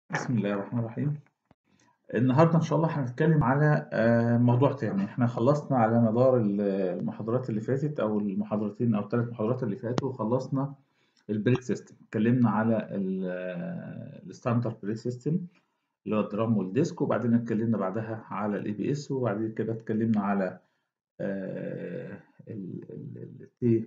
بسم الله الرحمن الرحيم النهارده ان شاء الله هنتكلم على آه، موضوع تاني احنا خلصنا على مدار ال- المحاضرات اللي فاتت او المحاضرتين او الثلاث محاضرات اللي فاتوا خلصنا البريك سيستم اتكلمنا على الستاندرد بريك سيستم اللي هو الدرام والديسك وبعدين اتكلمنا بعدها على الاي بي اس وبعدين كده اتكلمنا على التي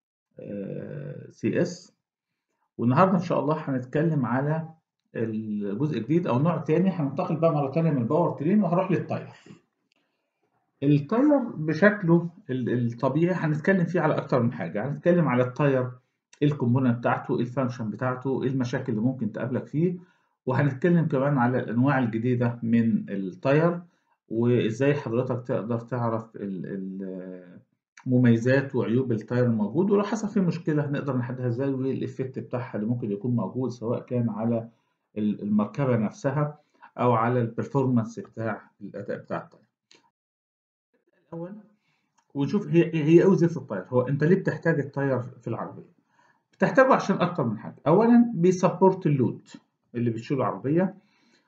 سي اس والنهارده ان شاء الله هنتكلم على الجزء الجديد او نوع تاني هننتقل بقى مره تانيه من الباور ترين وهروح للتاير التاير بشكله ال- الطبيعي هنتكلم فيه على اكتر من حاجه هنتكلم على التاير ايه الكومبوننت بتاعته ايه الفانكشن بتاعته ايه المشاكل اللي ممكن تقابلك فيه وهنتكلم كمان على الانواع الجديده من التاير وازاي حضرتك تقدر تعرف ال- ال- مميزات وعيوب التاير الموجود ولو حصل فيه مشكله نقدر نحدها ازاي وايه الايفكت بتاعها اللي ممكن يكون موجود سواء كان على ال- المركبه نفسها او على البرفورمانس بتاع الاداء بتاع التاير الاول ونشوف هي هي ايه وظيفه التاير هو انت ليه بتحتاج التاير في العربيه بتحتاجه عشان اكتر من حاجه اولا بيسبورت اللود اللي بتشيله العربيه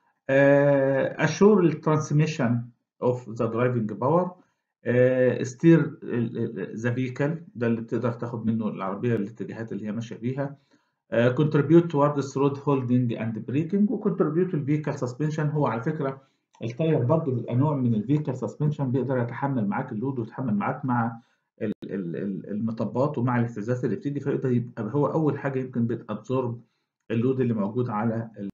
اشور الترانسميشن اوف ذا درايفنج باور ستير ذا فيكل ده اللي بتقدر تاخد منه العربيه الاتجاهات اللي هي ماشيه بيها كونتريبيوت towards road holding and braking وكونتريبيوت الفيكل سسبنشن هو على فكره التاير برضه بيبقى نوع من الفيكل سسبنشن بيقدر يتحمل معاك اللود ويتحمل معاك مع ال- ال- ال- المطبات ومع الاهتزازات اللي بتيجي فيقدر يبقى هو اول حاجه يمكن بتابزورب اللود اللي موجود على ال-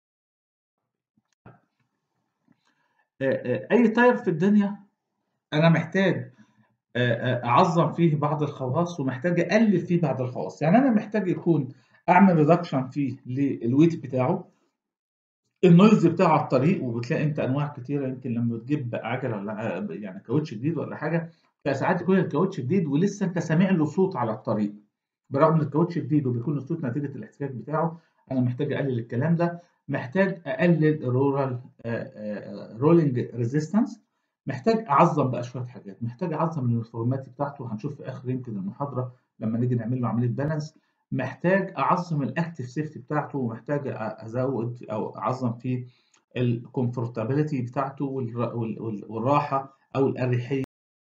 آه، آه، اي تاير في الدنيا انا محتاج آه، آه، اعظم فيه بعض الخواص ومحتاج اقلل فيه بعض الخواص يعني انا محتاج يكون اعمل ريدكشن فيه للويت بتاعه النويز بتاعه على الطريق وبتلاقي انت انواع كتيره يمكن لما تجيب عجله ولا يعني كاوتش جديد ولا حاجه ساعات يكون الكاوتش جديد ولسه انت سامع له صوت على الطريق برغم ان الكاوتش جديد وبيكون الصوت نتيجه الاحتكاك بتاعه انا محتاج اقلل الكلام ده محتاج اقلل الرورال رولينج ريزيستنس محتاج اعظم بقى شويه حاجات محتاج اعظم اليونيفورمات بتاعته هنشوف في اخر يمكن المحاضره لما نيجي نعمل له عمليه بالانس محتاج اعظم الاكتف سيفتي بتاعته ومحتاج ازود او اعظم في الكومفورتابيلتي بتاعته والر- وال- وال- والراحه او الاريحيه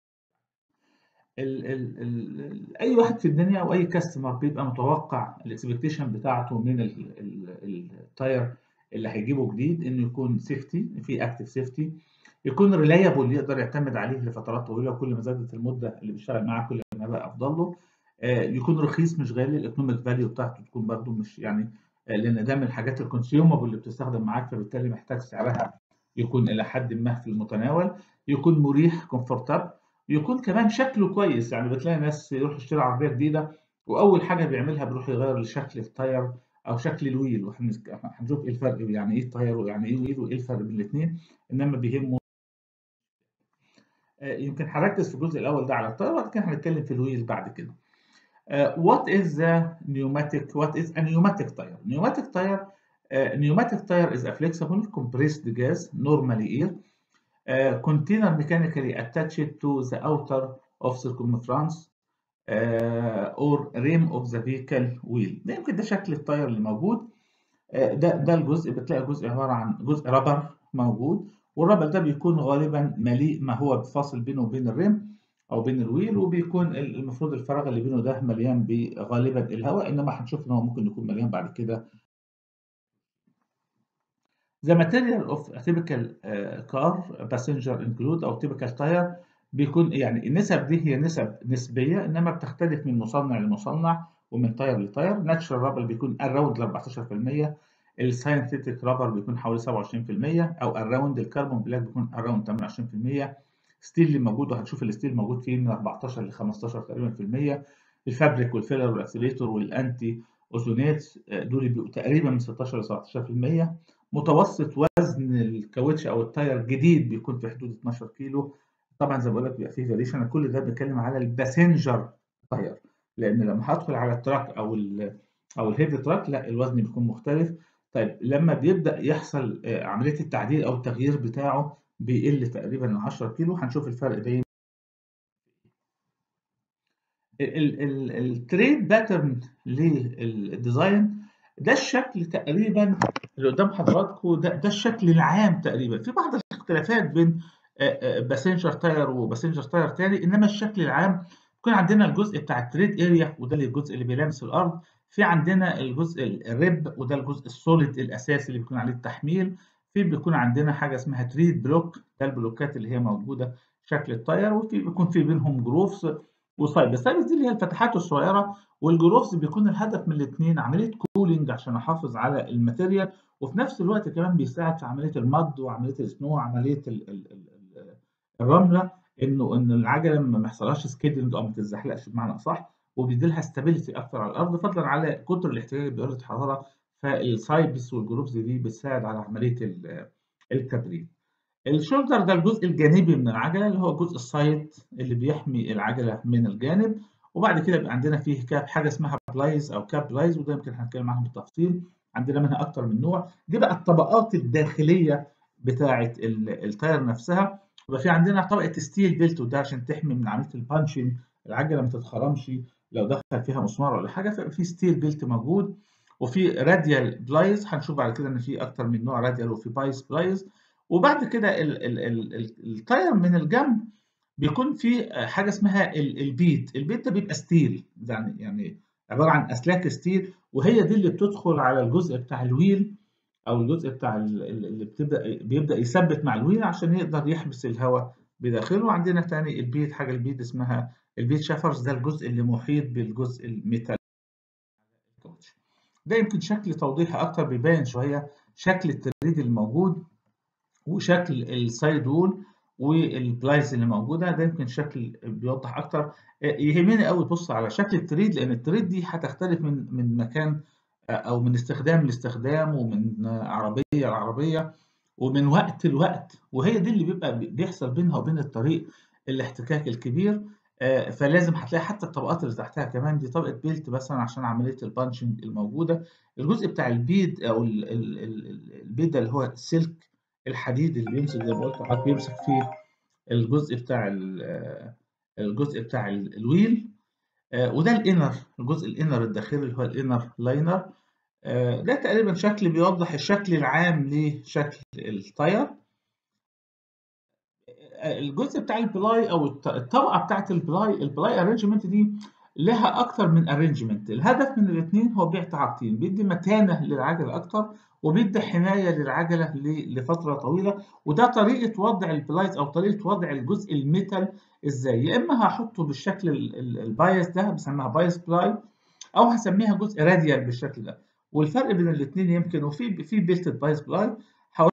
ال ال ال ال اي واحد في الدنيا او اي كاستمر بيبقى متوقع الاكسبكتيشن بتاعته من ال- ال- التاير اللي هيجيبه جديد انه يكون سيفتي في اكتف سيفتي يكون ريلايبل يقدر يعتمد عليه لفترات طويله وكل ما زادت المده اللي بيشتغل معاها كل ما بقى افضل له آه، يكون رخيص مش غالي الايكونوميك فاليو بتاعته تكون برده مش يعني آه، لان ده من الحاجات الكونسيومبل اللي بتستخدم معاك فبالتالي محتاج سعرها يكون الى حد ما في المتناول يكون مريح كومفورتاب يكون كمان شكله كويس يعني بتلاقي ناس يروح يشتري عربيه جديده واول حاجه بيعملها بيروح يغير لشكل التاير او شكل الويل وهنشوف ايه الفرق يعني ايه تاير ويعني ايه ويل وايه الفرق بين الاثنين انما بيهمه آه، يمكن هركز في الجزء الاول ده على التاير وبعد كده هنتكلم في الويل بعد كده Uh, what is the pneumatic what is a pneumatic tire pneumatic tire uh, pneumatic tire is a flexible compressed gas normally air uh, container mechanically attached to the outer of circumference uh, or rim of the vehicle wheel ده يمكن ده شكل التاير اللي موجود uh, ده ده الجزء بتلاقي جزء عباره عن جزء رابر موجود والرابر ده بيكون غالبا مليء ما هو فاصل بينه وبين الريم او بين الويل وبيكون المفروض الفراغ اللي بينه ده مليان بغالبا الهواء انما هنشوف ان هو ممكن يكون مليان بعد كده The material of a typical uh, car passenger include او typical tire بيكون يعني النسب دي هي نسب نسبية انما بتختلف من مصنع لمصنع ومن تاير لتاير ناتشرال رابر بيكون اراوند ل 14% الساينثيتيك رابر بيكون حوالي 27% او اراوند الكربون بلاك بيكون اراوند 28% ستيل اللي موجود وهنشوف الستيل موجود فيه من 14 ل 15 تقريبا في المية الفابريك والفيلر والاكسليتور والانتي اوزونات دول بيبقوا تقريبا من 16 ل 17% متوسط وزن الكاوتش او التاير جديد بيكون في حدود 12 كيلو طبعا زي ما بقول لك بيبقى فيه فاريشن كل ده بيتكلم على الباسنجر تاير لان لما هدخل على التراك او ال او الهيفي تراك لا الوزن بيكون مختلف طيب لما بيبدا يحصل آه، عمليه التعديل او التغيير بتاعه بيقل تقريبا ل 10 كيلو هنشوف الفرق ده التريد باترن للديزاين ده الشكل تقريبا اللي قدام حضراتكم ده ده الشكل العام تقريبا في بعض الاختلافات بين باسنجر تاير وباسنجر تاير تاني انما الشكل العام بيكون عندنا الجزء بتاع التريد اريا وده الجزء اللي بيلامس الارض في عندنا الجزء الريب وده الجزء السوليد الاساسي اللي بيكون عليه التحميل في بيكون عندنا حاجه اسمها تريد بلوك ده البلوكات اللي هي موجوده شكل التاير وفي بيكون في بينهم جروفز وسايبس السايبس دي اللي هي الفتحات الصغيره والجروفز بيكون الهدف من الاثنين عمليه كولينج عشان احافظ على الماتيريال وفي نفس الوقت كمان بيساعد في عمليه المض وعمليه السنو وعمليه ال ال ال الرمله انه ان العجله ما يحصلهاش سكيدنج او ما تتزحلقش بمعنى اصح وبيدي لها ستابيليتي اكتر على الارض فضلا على كتر الاحتكاك بدرجه الحراره فالسايبس والجروفز دي بتساعد على عمليه التبريد. الشولدر ده الجزء الجانبي من العجله اللي هو الجزء السايد اللي بيحمي العجله من الجانب وبعد كده بيبقى عندنا فيه كاب حاجه اسمها بلايز او كاب بلايز وده يمكن هنتكلم عنهم بالتفصيل عندنا منها اكتر من نوع دي بقى الطبقات الداخليه بتاعه التاير نفسها يبقى في عندنا طبقه ستيل بيلت وده عشان تحمي من عمليه البانشنج العجله ما تتخرمش لو دخل فيها مسمار ولا حاجه فيبقى في ستيل بيلت موجود وفي راديال بلايز هنشوف بعد كده ان في اكتر من نوع راديال وفي بايس بلايز وبعد كده ال ال ال التاير من الجنب بيكون في حاجه اسمها البيت البيت ده بيبقى ستيل يعني يعني عباره عن اسلاك ستيل وهي دي اللي بتدخل على الجزء بتاع الويل او الجزء بتاع اللي بتبدا بيبدا يثبت مع الويل عشان يقدر يحبس الهواء بداخله وعندنا تاني البيت حاجه البيت اسمها البيت شافرز ده الجزء اللي محيط بالجزء الميتال ده يمكن شكل توضيحي اكتر بيبين شويه شكل التريد الموجود وشكل السايد وول والبلايز اللي موجوده ده يمكن شكل بيوضح اكتر يهمني قوي تبص على شكل التريد لان التريد دي هتختلف من من مكان او من استخدام لاستخدام ومن عربيه لعربيه ومن وقت لوقت وهي دي اللي بيبقى بيحصل بينها وبين الطريق الاحتكاك الكبير فلازم هتلاقي حتى الطبقات اللي تحتها كمان دي طبقه بيلت مثلا عشان عمليه البانشنج الموجوده الجزء بتاع البيد او البيد اللي هو السلك الحديد اللي بيمسك زي ما قلت لحضرتك بيمسك فيه الجزء بتاع الجزء بتاع الويل وده الانر الجزء الانر الداخلي اللي هو الانر لاينر ده تقريبا شكل بيوضح الشكل العام لشكل التاير الجزء بتاع البلاي او الطبقه بتاعت البلاي البلاي ارينجمنت دي لها اكتر من ارينجمنت الهدف من الاثنين هو بيعطي حاجتين بيدي متانه للعجله اكتر وبيدي حمايه للعجله لفتره طويله وده طريقه وضع البلايز او طريقه وضع الجزء الميتال ازاي يا اما هحطه بالشكل البايس ده بسميها بايس بلاي او هسميها جزء راديال بالشكل ده والفرق بين الاثنين يمكن وفي في بيلتد بايس بلاي حوالي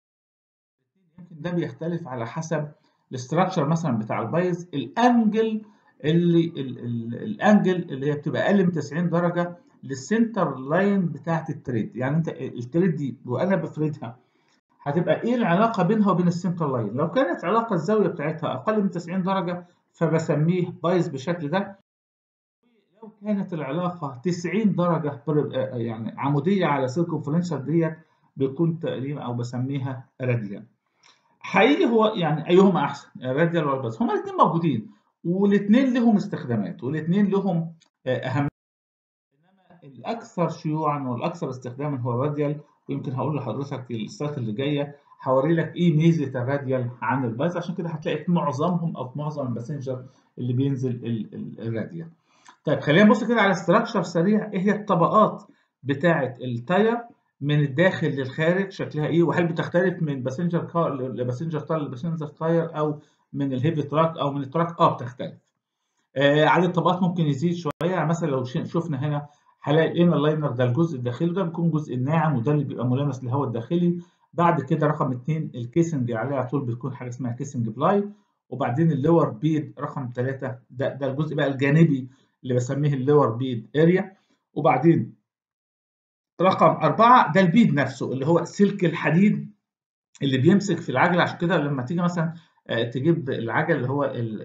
يمكن ده بيختلف على حسب الاستراكشر مثلا بتاع البايز الانجل اللي الانجل اللي هي بتبقى اقل من 90 درجه للسنتر لاين بتاعت التريد يعني انت التريد دي وانا بفردها هتبقى ايه العلاقه بينها وبين السنتر لاين لو كانت علاقه الزاويه بتاعتها اقل من 90 درجه فبسميه بايز بالشكل ده لو كانت العلاقه 90 درجه يعني عموديه على سيركمفرنشال ديت بيكون تقريبا او بسميها راديال حقيقي هو يعني ايهما احسن الراديال ولا البايز هما الاثنين موجودين والاثنين لهم استخدامات والاثنين لهم اهميه انما الاكثر شيوعا والاكثر استخداما هو الراديال ويمكن هقول لحضرتك في السلايد اللي جايه هوري لك ايه ميزه الراديال عن البايز عشان كده هتلاقي في معظمهم او في معظم الباسنجر اللي بينزل الراديال طيب خلينا نبص كده على استراكشر سريع ايه هي الطبقات بتاعه التاير من الداخل للخارج شكلها ايه وهل بتختلف من باسنجر كار لباسنجر تاير لباسنجر تاير او من الهيفي تراك او من التراك اه بتختلف آه عدد الطبقات ممكن يزيد شويه يعني مثلا لو شفنا هنا هلاقي الانر لاينر ده الجزء الداخلي ده بيكون جزء الناعم وده اللي بيبقى ملامس للهواء الداخلي بعد كده رقم اثنين الكيسنج عليه على طول بتكون حاجه اسمها كيسنج بلاي وبعدين اللور بيد رقم ثلاثه ده ده الجزء بقى الجانبي اللي بسميه اللور بيد اريا وبعدين رقم أربعة ده البيد نفسه اللي هو سلك الحديد اللي بيمسك في العجلة عشان كده لما تيجي مثلا تجيب العجل اللي هو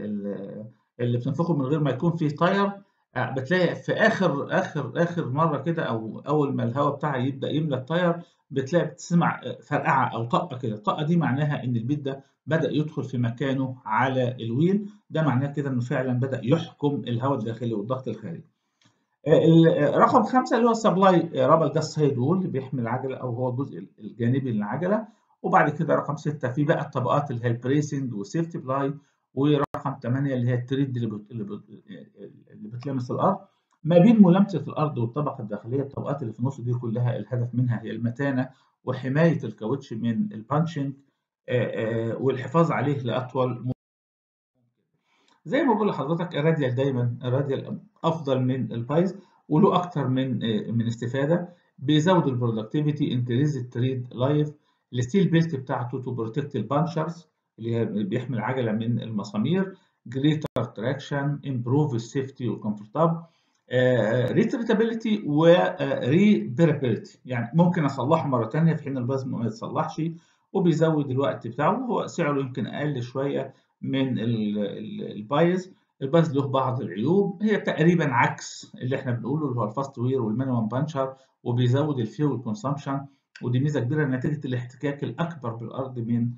اللي بتنفخه من غير ما يكون فيه تاير بتلاقي في آخر آخر آخر مرة كده أو أول ما الهواء بتاعها يبدأ يملى التاير بتلاقي بتسمع فرقعة أو طقة كده الطقة دي معناها إن البيد ده بدأ يدخل في مكانه على الويل ده معناه كده إنه فعلا بدأ يحكم الهواء الداخلي والضغط الخارجي رقم خمسة اللي هو السبلاي رابل ده السايد وول اللي بيحمي العجلة أو هو الجزء الجانبي للعجلة وبعد كده رقم ستة في بقى الطبقات اللي هي البريسنج والسيفتي بلاي ورقم ثمانية اللي هي التريد اللي, بت... اللي, بت... اللي بتلمس الأرض ما بين ملامسة الأرض والطبقة الداخلية الطبقات اللي في النص دي كلها الهدف منها هي المتانة وحماية الكاوتش من البانشنج والحفاظ عليه لأطول زي ما بقول لحضرتك الراديال دايما الراديال افضل من البايز وله اكتر من من استفاده بيزود البرودكتيفيتي انكريز التريد لايف الستيل بيلت بتاعته تو بروتكت البانشرز اللي هي بيحمي العجله من المسامير جريتر تراكشن امبروف السيفتي والكمفورتاب ريتريتابيلتي وريبيرابيلتي يعني ممكن اصلحه مره ثانيه في حين البايز ما يتصلحش وبيزود الوقت بتاعه وهو سعره يمكن اقل شويه من البايز البايز له بعض العيوب هي تقريبا عكس اللي احنا بنقوله اللي هو الفاست وير والمينيمم بانشر وبيزود الفيول كونسامشن ودي ميزه كبيره نتيجه الاحتكاك الاكبر بالارض من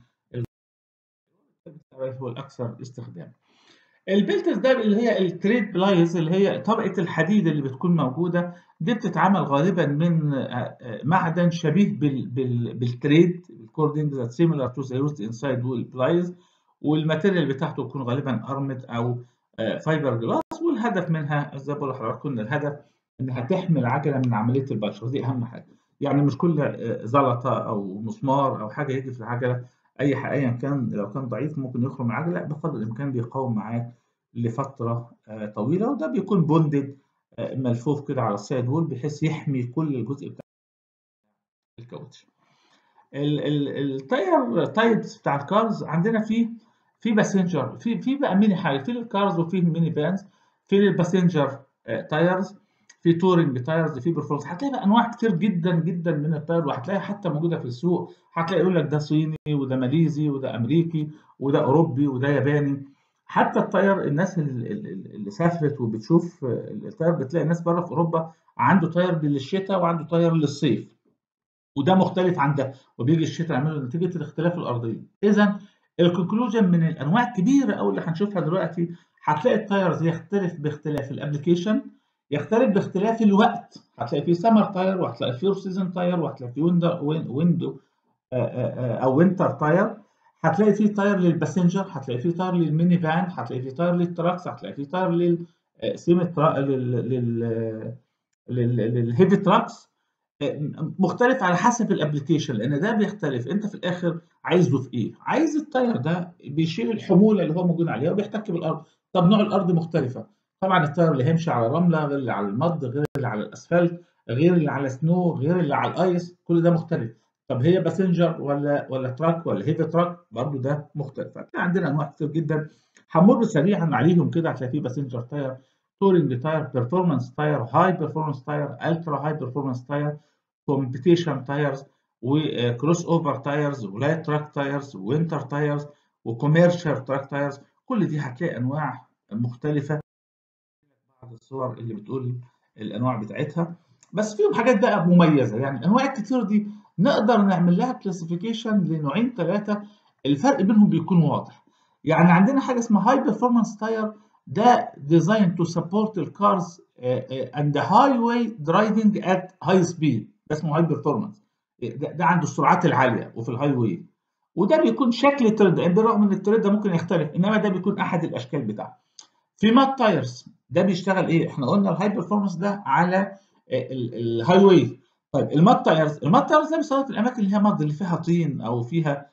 هو الاكثر استخداما البلتس ده اللي هي التريد بلايز اللي هي طبقه الحديد اللي بتكون موجوده دي بتتعمل غالبا من معدن شبيه بال بال بالتريد الكوردنج ذات سيميلار تو ذا يوزد انسايد وول بلايز والماتيريال بتاعته بيكون غالبا ارمد او فايبر جلاس والهدف منها زي ما بقول لحضراتكم الهدف انها تحمي العجله من عمليه البشر دي اهم حاجه يعني مش كل زلطه او مسمار او حاجه يجي في العجله اي ايا كان لو كان ضعيف ممكن يخرم العجله بقدر الامكان بيقاوم معاك لفتره طويله وده بيكون بوندد ملفوف كده على السايد وول بحيث يحمي كل الجزء بتاع الكاوتش التاير تايبس بتاع الكارز عندنا فيه في باسنجر في في بقى ميني حاجه في الكارز وفي الميني فانز في الباسنجر تايرز في تورنج تايرز في برفورمانس هتلاقي بقى انواع كتير جدا جدا من التاير وهتلاقي حتى موجوده في السوق هتلاقي يقول لك ده صيني وده ماليزي وده امريكي وده اوروبي وده ياباني حتى التاير الناس اللي سافرت وبتشوف التاير بتلاقي الناس بره في اوروبا عنده تاير للشتاء وعنده تاير للصيف وده مختلف عن ده وبيجي الشتاء يعملوا نتيجه الاختلاف الارضيه اذا الكونكلوجن من الانواع الكبيره قوي اللي هنشوفها دلوقتي هتلاقي التايرز يختلف باختلاف الابلكيشن يختلف باختلاف الوقت هتلاقي فيه سمر تاير وهتلاقي فيه سيزون تاير وهتلاقي فيه ويندو او وينتر تاير هتلاقي فيه تاير للباسنجر هتلاقي فيه تاير للميني فان هتلاقي فيه تاير للتراكس هتلاقي فيه تاير للسيمي لل للهيفي تراكس مختلف على حسب الابلكيشن لان ده بيختلف انت في الاخر عايزه في ايه عايز التاير ده بيشيل الحموله اللي هو موجود عليها وبيحتك بالارض طب نوع الارض مختلفه طبعا التاير اللي هيمشي على رمله غير اللي على المض غير اللي على الاسفلت غير اللي على سنو غير اللي على الايس كل ده مختلف طب هي باسنجر ولا ولا تراك ولا هيفي تراك برضه ده مختلف هتلاقي عندنا انواع كتير جدا همر سريعا عليهم كده هتلاقي فيه باسنجر تاير تورنج تاير بيرفورمانس تاير هاي بيرفورمانس تاير الترا هاي بيرفورمانس تاير كومبيتيشن تايرز وكروس اوفر تايرز ولايت تراك تايرز وينتر تايرز وكوميرشال تراك تايرز كل دي هتلاقي انواع مختلفه بعض الصور اللي بتقول الانواع بتاعتها بس فيهم حاجات بقى مميزه يعني الانواع الكتير دي نقدر نعمل لها كلاسيفيكيشن لنوعين ثلاثه الفرق بينهم بيكون واضح يعني عندنا حاجه اسمها هاي بيرفورمانس تاير ده ديزاين تو سبورت الكارز اند هاي واي درايفنج ات هاي سبيد ده اسمه هاي بيرفورمانس ده, ده عنده السرعات العاليه وفي الهاي واي وده بيكون شكل تريد بالرغم ان التريد ده ممكن يختلف انما ده بيكون احد الاشكال بتاعه في مات تايرز ده بيشتغل ايه احنا قلنا الهاي بيرفورمانس ده على الهاي واي طيب المات تايرز المات تايرز ده بيستخدم في الاماكن اللي هي مض اللي فيها طين او فيها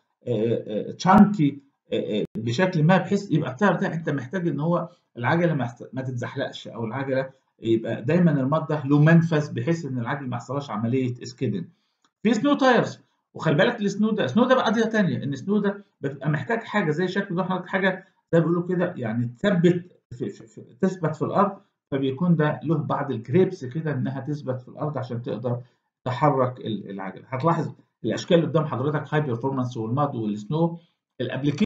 تشانكي بشكل ما بحيث يبقى التاير ده انت محتاج ان هو العجله ما تتزحلقش او العجله يبقى دايما المات ده له منفذ بحيث ان العجل ما يحصلهاش عمليه اسكيدن في سنو تايرز وخلي بالك السنو ده سنو ده بقى قضيه ثانيه ان السنو ده بيبقى محتاج حاجه زي شكل ده حاجه زي ما بيقولوا كده يعني تثبت في في في تثبت في الارض فبيكون ده له بعض الجريبس كده انها تثبت في الارض عشان تقدر تحرك العجله هتلاحظ الاشكال اللي قدام حضرتك هاي بيرفورمانس والماد والسنو الابلكيشن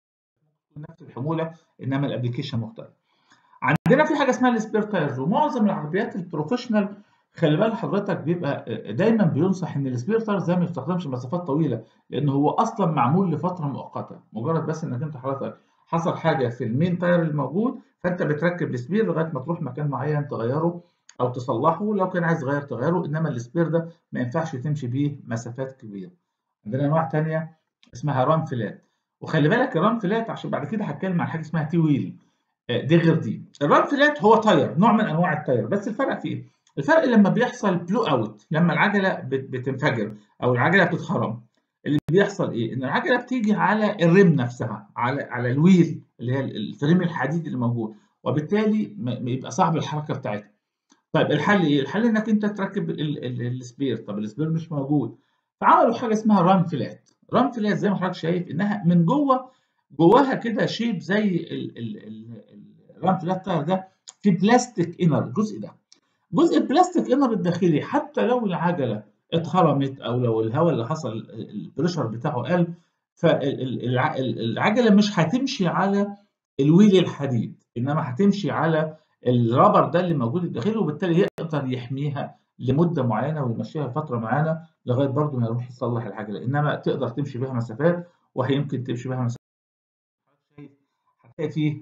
نفس الحموله انما الابلكيشن مختلف عندنا في حاجه اسمها السبير تايرز ومعظم العربيات البروفيشنال خلي بالك حضرتك بيبقى دايما بينصح ان السبير تايرز ده ما يستخدمش مسافات طويله لان هو اصلا معمول لفتره مؤقته مجرد بس انك انت حضرتك حصل حاجه في المين تاير الموجود فانت بتركب السبير لغايه ما تروح مكان معين تغيره او تصلحه لو كان عايز تغير تغيره انما السبير ده ما ينفعش تمشي بيه مسافات كبيره عندنا انواع ثانيه اسمها ران فلات وخلي بالك الران فلات عشان بعد كده هتكلم عن حاجه اسمها تي ويل دي غير دي الران فلات هو تاير نوع من انواع التاير بس الفرق في ايه الفرق لما بيحصل بلو اوت لما العجله بتنفجر او العجله بتتخرم اللي بيحصل ايه ان العجله بتيجي على الريم نفسها على على الويل اللي هي الفريم الحديد اللي موجود وبالتالي بيبقى صعب الحركه بتاعتها طيب الحل ايه الحل انك انت تركب السبير طب السبير مش موجود فعملوا حاجه اسمها ران فلات ران فلات زي ما حضرتك شايف انها من جوه جواها كده شيب زي الران فلات تاير ده في بلاستيك انر الجزء ده جزء البلاستيك انر الداخلي حتى لو العجله اتخرمت او لو الهواء اللي حصل البريشر بتاعه قل فالعجله مش هتمشي على الويل الحديد انما هتمشي على الرابر ده اللي موجود الداخلي وبالتالي يقدر يحميها لمده معينه ويمشيها فتره معينه لغايه برضه ما يروح يصلح العجله انما تقدر تمشي بها مسافات وهي يمكن تمشي بها مسافات هتلاقي فيه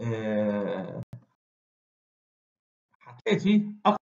هتلاقي فيه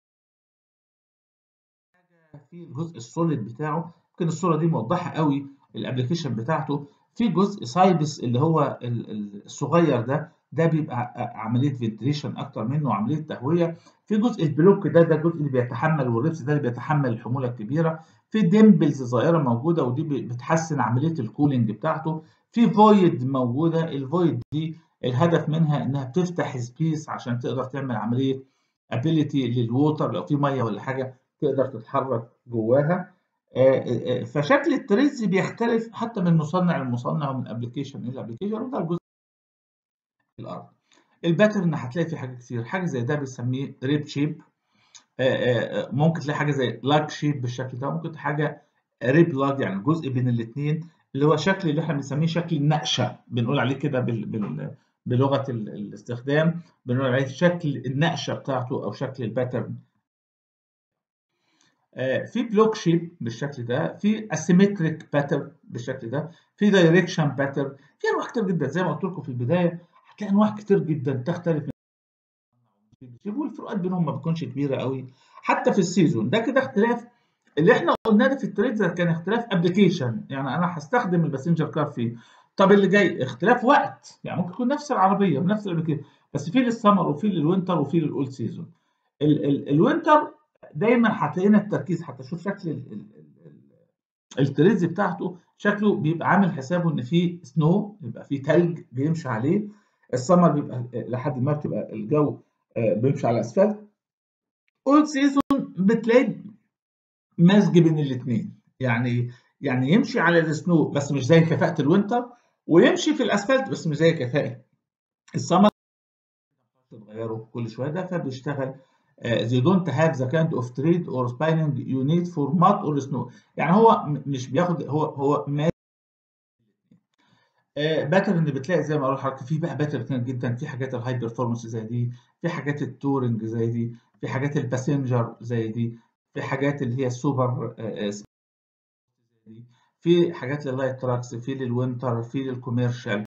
في الجزء السوليد بتاعه ممكن الصوره دي موضحه قوي الابلكيشن بتاعته في جزء سايبس اللي هو الصغير ده ده بيبقى عمليه فنتريشن اكتر منه عمليه تهويه في جزء البلوك ده ده الجزء اللي بيتحمل والريبس ده اللي بيتحمل الحموله الكبيره في ديمبلز صغيره موجوده ودي بتحسن عمليه الكولينج بتاعته في فويد موجوده الفويد دي الهدف منها انها بتفتح سبيس عشان تقدر تعمل عمليه ابيليتي للووتر لو في ميه ولا حاجه تقدر تتحرك جواها فشكل التريز بيختلف حتى من مصنع لمصنع ومن ابلكيشن الى ابلكيشن وده الجزء الارض الباترن هتلاقي فيه حاجات كتير حاجه زي ده بنسميه ريب شيب ممكن تلاقي حاجه زي لاج شيب بالشكل ده ممكن حاجه ريب لاج يعني جزء بين الاثنين اللي هو شكل اللي احنا بنسميه شكل النقشه بنقول عليه كده بال... بال... بلغه الاستخدام بنقول عليه شكل النقشه بتاعته او شكل الباترن في بلوك شيب بالشكل ده في اسيمتريك باترن بالشكل ده في دايركشن باترن في انواع كتير جدا زي ما قلت لكم في البدايه هتلاقي انواع كتير جدا تختلف من والفروقات بينهم ما بتكونش كبيره قوي حتى في السيزون ده كده اختلاف اللي احنا قلناه ده في التريد ده كان اختلاف ابلكيشن يعني انا هستخدم الباسنجر كار فيه طب اللي جاي اختلاف وقت يعني ممكن يكون نفس العربيه ونفس الابلكيشن بس في للسمر وفي للوينتر وفي للاول سيزون الوينتر دايما هتلاقينا التركيز حتى شوف شكل التريز بتاعته شكله بيبقى عامل حسابه ان في سنو يبقى في ثلج بيمشي عليه السمر بيبقى لحد ما بتبقى الجو بيمشي على الاسفلت اول سيزون بتلاقي مزج بين الاثنين يعني يعني يمشي على السنو بس مش زي كفاءه الوينتر ويمشي في الاسفلت بس مش زي كفاءه السمر تغيره كل شويه ده فبيشتغل they don't have the kind of trade or spinning you need for mud or snow يعني هو مش بياخد هو هو ما باترن بتلاقي زي ما اقول لحضرتك في بقى باترن كتير جدا في حاجات الهاي بيرفورمانس زي دي في حاجات التورنج زي دي في حاجات الباسنجر زي دي في حاجات اللي هي السوبر في حاجات لللايت تراكس في للوينتر في للكوميرشال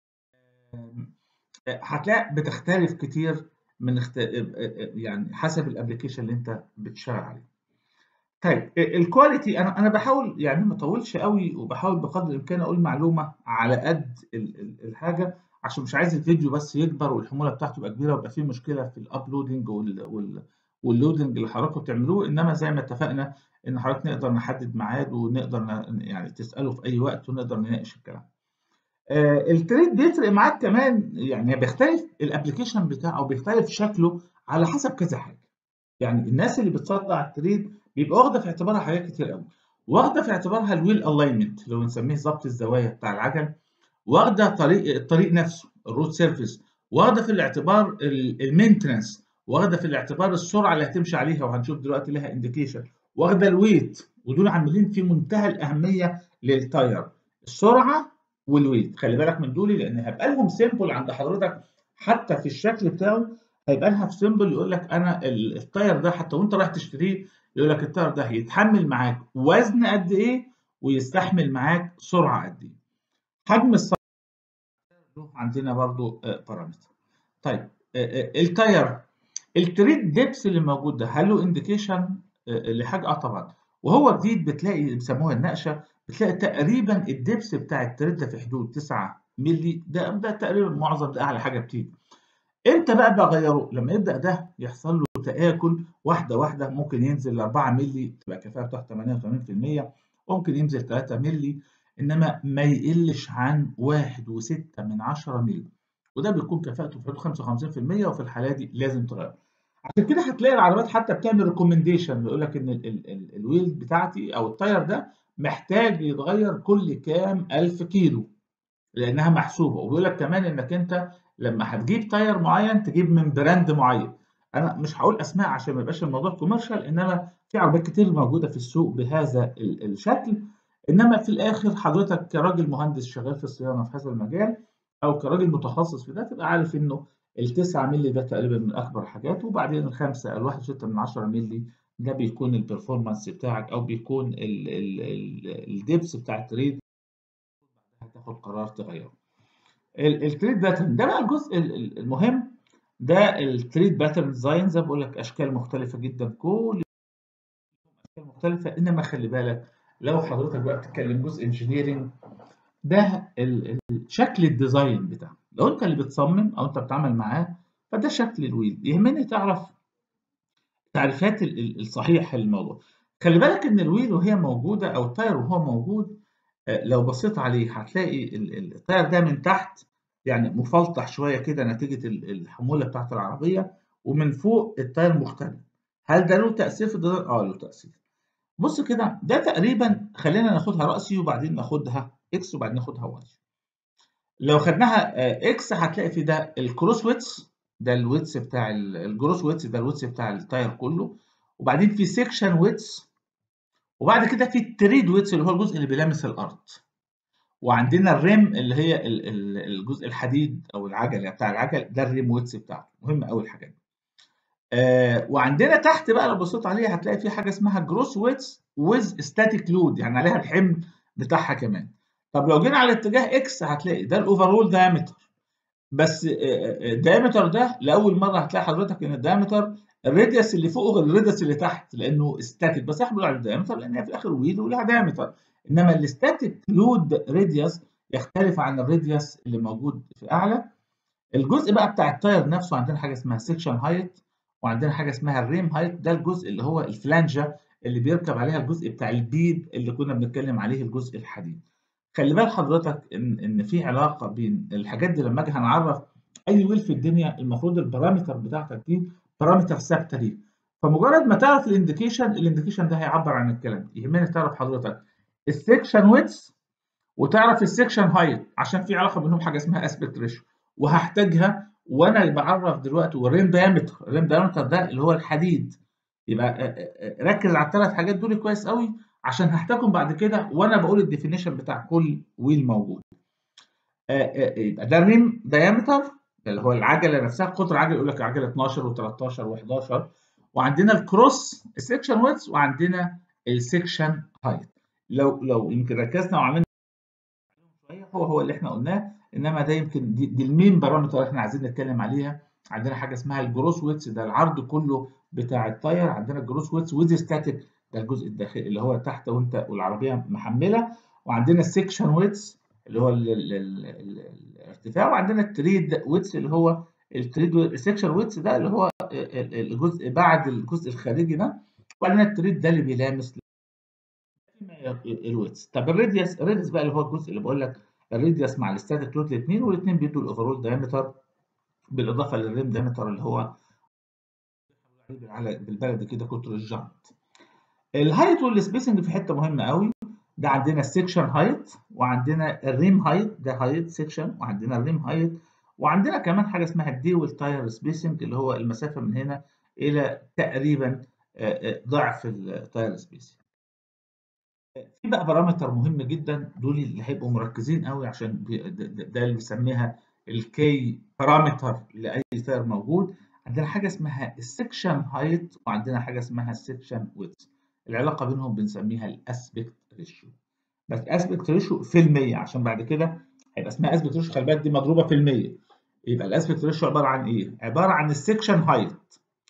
هتلاقي بتختلف كتير من اخت... يعني حسب الابلكيشن اللي انت بتشتغل عليه. طيب الكواليتي انا انا بحاول يعني ما اطولش قوي وبحاول بقدر الامكان اقول معلومه على قد الحاجه عشان مش عايز الفيديو بس يكبر والحموله بتاعته تبقى كبيره ويبقى فيه مشكله في الابلودنج وال... وال... واللودنج اللي حضراتكم بتعملوه انما زي ما اتفقنا ان حضرتك نقدر نحدد ميعاد ونقدر ن... يعني تساله في اي وقت ونقدر نناقش الكلام. آه التريد بيفرق معاك كمان يعني بيختلف الابلكيشن بتاعه بيختلف شكله على حسب كذا حاجه. يعني الناس اللي بتصنع التريد بيبقى واخده في اعتبارها حاجات كتير قوي. واخده في اعتبارها الويل الاينمنت لو نسميه ظبط الزوايا بتاع العجل. واخده طريق الطريق نفسه الرود سيرفيس. واخده في الاعتبار المينتنس. واخده في الاعتبار السرعه اللي هتمشي عليها وهنشوف دلوقتي لها انديكيشن. واخده الويت ودول عاملين في منتهى الاهميه للتاير. السرعه والويت خلي بالك من دول لان هيبقى لهم سيمبل عند حضرتك حتى في الشكل بتاعه هيبقى لها في سيمبل يقول لك انا التاير ده حتى وانت رايح تشتريه يقول لك التاير ده يتحمل معاك وزن قد ايه ويستحمل معاك سرعه قد ايه حجم السيارة عندنا برضو بارامتر طيب التاير التريد ديبس اللي موجود ده هل له انديكيشن لحاجه اه طبعا وهو جديد بتلاقي بيسموها النقشه بتلاقي تقريبا الدبس بتاع التريد ده في حدود 9 مللي ده ده تقريبا معظم ده اعلى حاجه بتيجي امتى بقى بغيره لما يبدا ده يحصل له تاكل واحده واحده ممكن ينزل ل 4 مللي تبقى الكفاءه بتاعته 88% ممكن ينزل 3 مللي انما ما يقلش عن 1.6 من 10 مللي وده بيكون كفاءته في حدود 55% وفي الحاله دي لازم تغير عشان كده هتلاقي العربيات حتى بتعمل ريكومنديشن بيقول لك ان ال ال ال الويل بتاعتي او التاير ده محتاج يتغير كل كام ألف كيلو لانها محسوبه وبيقول لك كمان انك انت لما هتجيب تاير معين تجيب من براند معين انا مش هقول اسماء عشان ما يبقاش الموضوع كوميرشال انما في عربيات كتير موجوده في السوق بهذا الشكل انما في الاخر حضرتك كراجل مهندس شغال في الصيانه في هذا المجال او كراجل متخصص في ده تبقى عارف انه ال 9 مللي ده تقريبا من اكبر حاجات وبعدين الخمسه ال 1.6 من 10 مللي ده بيكون البرفورمانس بتاعك او بيكون الدبس بتاع التريد هتاخد قرار تغيره. التريد باترن ده بقى الجزء المهم ده التريد باترن ديزاين زي ما بقول لك اشكال مختلفه جدا كل اشكال مختلفه انما خلي بالك لو حضرتك بقى بتتكلم جزء انجينيرنج ده شكل الديزاين بتاعه لو انت اللي بتصمم او انت بتتعامل معاه فده شكل الويل يهمني تعرف تعريفات الصحيح للموضوع خلي بالك ان الويل وهي موجوده او التاير وهو موجود لو بصيت عليه هتلاقي التاير ده من تحت يعني مفلطح شويه كده نتيجه الحموله بتاعت العربيه ومن فوق التاير مختلف هل ده له تاثير في الديزاين؟ اه له تاثير بص كده ده تقريبا خلينا ناخدها راسي وبعدين ناخدها اكس وبعدين ناخدها واي لو خدناها اكس هتلاقي في ده الكروس ويتس ده الويتس بتاع الجروس ويتس ده الويتس بتاع التاير كله وبعدين في سيكشن ويتس وبعد كده في التريد ويتس اللي هو الجزء اللي بيلامس الارض وعندنا الريم اللي هي الجزء الحديد او العجله بتاع العجل ده الريم ويتس بتاعته مهم قوي الحاجات دي آه وعندنا تحت بقى لو بصيت عليها هتلاقي في حاجه اسمها جروس ويتس ويز ستاتيك لود يعني عليها الحمل بتاعها كمان طب لو جينا على اتجاه اكس هتلاقي ده الاوفرول دايمتر بس الدايمتر ده لاول مره هتلاقي حضرتك ان الدايمتر الراديوس اللي فوق غير الراديوس اللي تحت لانه ستاتيك بس احنا بنقول على الدايمتر لان هي في الاخر ويل ولها دايمتر انما الستاتيك لود راديوس يختلف عن الراديوس اللي موجود في اعلى الجزء بقى بتاع التاير نفسه عندنا حاجه اسمها سيكشن هايت وعندنا حاجه اسمها الريم هايت ده الجزء اللي هو الفلانجه اللي بيركب عليها الجزء بتاع البيد اللي كنا بنتكلم عليه الجزء الحديد خلي بال حضرتك ان ان في علاقه بين الحاجات دي لما اجي هنعرف اي ويل في الدنيا المفروض البارامتر بتاعتك دي بارامتر ثابته ليه فمجرد ما تعرف الانديكيشن الانديكيشن ده هيعبر عن الكلام يهمني تعرف حضرتك السكشن ويتس وتعرف السكشن هايت عشان في علاقه بينهم حاجه اسمها اسبكت ريشيو وهحتاجها وانا بعرف دلوقتي والريم دايمتر الريم دايمتر ده اللي هو الحديد يبقى ركز على الثلاث حاجات دول كويس قوي عشان هحتاجهم بعد كده وانا بقول الديفينيشن بتاع كل ويل موجود يبقى ده الريم دايمتر اللي هو العجله نفسها قطر العجله يقول لك عجله 12 و13 و11 وعندنا الكروس السكشن ويدث وعندنا السكشن هايت لو لو يمكن ركزنا وعملنا شويه هو هو اللي احنا قلناه انما ده يمكن دي, دي المين بارامتر اللي احنا عايزين نتكلم عليها عندنا حاجه اسمها الجروس ويدث ده العرض كله بتاع التاير عندنا الجروس ويدث ويز ستاتيك ده الجزء الداخلي اللي هو تحت وانت والعربيه محمله وعندنا السكشن ويدث اللي هو ال ال ال الارتفاع وعندنا التريد ويدث اللي هو التريد السكشن ويدث ده اللي هو الجزء بعد الجزء الخارجي ده وبعدين التريد ده اللي بيلامس الويدث طب الراديوس الراديوس بقى اللي هو الجزء اللي بقول لك الراديوس مع الستاتيك لود الاثنين والاثنين بيدوا الاوفرول دايمتر بالاضافه للريم دايمتر اللي هو على بالبلدي كده قطر الجنط الهايت والسبيسنج في حته مهمه قوي ده عندنا السكشن هايت وعندنا الريم هايت ده هايت سكشن وعندنا الريم هايت وعندنا كمان حاجه اسمها الديول تاير سبيسنج اللي هو المسافه من هنا الى تقريبا ضعف التاير سبيسنج في بقى بارامتر مهم جدا دول اللي هيبقوا مركزين قوي عشان ده اللي بنسميها الكي بارامتر لاي تاير موجود عندنا حاجه اسمها السكشن هايت وعندنا حاجه اسمها السكشن ويدث العلاقه بينهم بنسميها الاسبكت ريشيو بس اسبكت ريشيو في المية عشان بعد كده هيبقى اسمها اسبكت ريشيو خلي بالك دي مضروبه في المية يبقى الاسبكت ريشيو عباره عن ايه؟ عباره عن السكشن هايت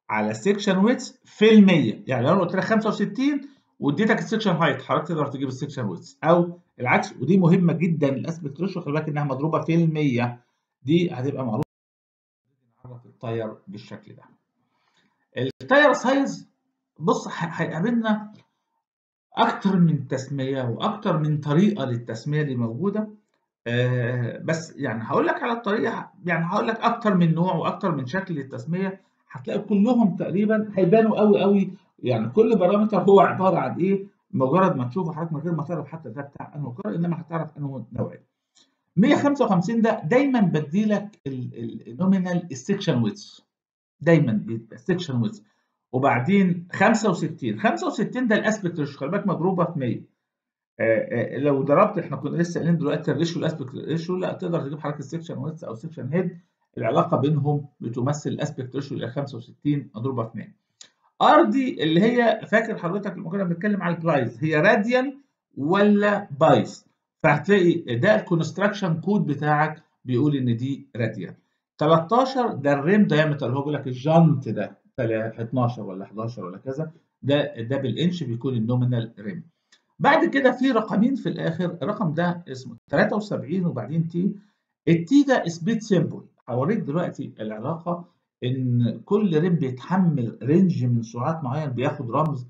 على السكشن ويتس في المية يعني لو انا قلت لك 65 واديتك السكشن هايت حضرتك تقدر تجيب السكشن ويتس او العكس ودي مهمه جدا الاسبكت ريشيو خلي بالك انها مضروبه في المية دي هتبقى معروفه نعرف التاير بالشكل ده التاير سايز بص هيقابلنا اكتر من تسميه واكتر من طريقه للتسميه اللي موجوده آه بس يعني هقول لك على الطريقه يعني هقول لك اكتر من نوع واكتر من شكل للتسميه هتلاقي كلهم تقريبا هيبانوا قوي قوي يعني كل بارامتر هو عباره عن ايه مجرد ما تشوفه حضرتك من غير ما تعرف حتى ده بتاع انه كار انما هتعرف انه نوعين 155 ده دايما بدي لك النومينال السكشن ويتس دايما بيبقى السكشن ويتس وبعدين 65 65 ده الاسبكت ريشيو خلي بالك مضروبه في 100 آآ آآ لو ضربت احنا كنا لسه قايلين دلوقتي الريشيو الاسبكت ريشيو لا تقدر تجيب حضرتك السكشن ويتس او السكشن هيد العلاقه بينهم بتمثل الاسبكت ريشيو الى 65 مضروبه في 100 ار دي اللي هي فاكر حضرتك لما كنا بنتكلم على البرايس هي راديال ولا بايس فهتلاقي ده الكونستراكشن كود بتاعك بيقول ان دي راديال 13 ده الريم دايمتر اللي هو بيقول لك الجنط ده 12 ولا 11 ولا كذا ده ده بالانش بيكون النومينال ريم بعد كده في رقمين في الاخر الرقم ده اسمه 73 وبعدين تي التي ده سبيد سيمبل هوريك دلوقتي العلاقه ان كل ريم بيتحمل رينج من سرعات معين بياخد رمز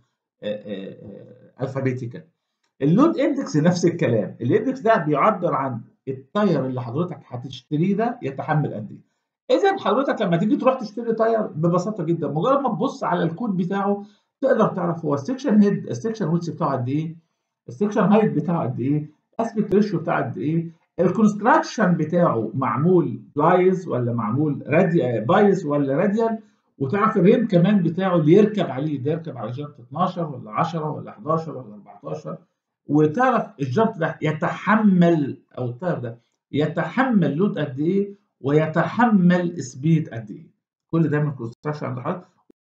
الفابيتيكال اللود اندكس نفس الكلام الاندكس ده بيعبر عن التاير اللي حضرتك هتشتريه ده يتحمل قد ايه اذا حضرتك لما تيجي تروح تشتري تاير ببساطه جدا مجرد ما تبص على الكود بتاعه تقدر تعرف هو السكشن هيد السكشن ويتس بتاعه قد ايه السكشن هايت بتاعه قد ايه الاسبكت ريشيو بتاعه قد ايه الكونستراكشن بتاعه معمول بايز ولا معمول رادي بايز ولا راديال وتعرف الريم كمان بتاعه اللي يركب عليه ده يركب على جنط 12 ولا 10 ولا 11 ولا 14 وتعرف الجنط ده يتحمل او التاير ده يتحمل لود قد ايه ويتحمل سبيد قد ايه كل ده من الكونستراكشن عند حضرتك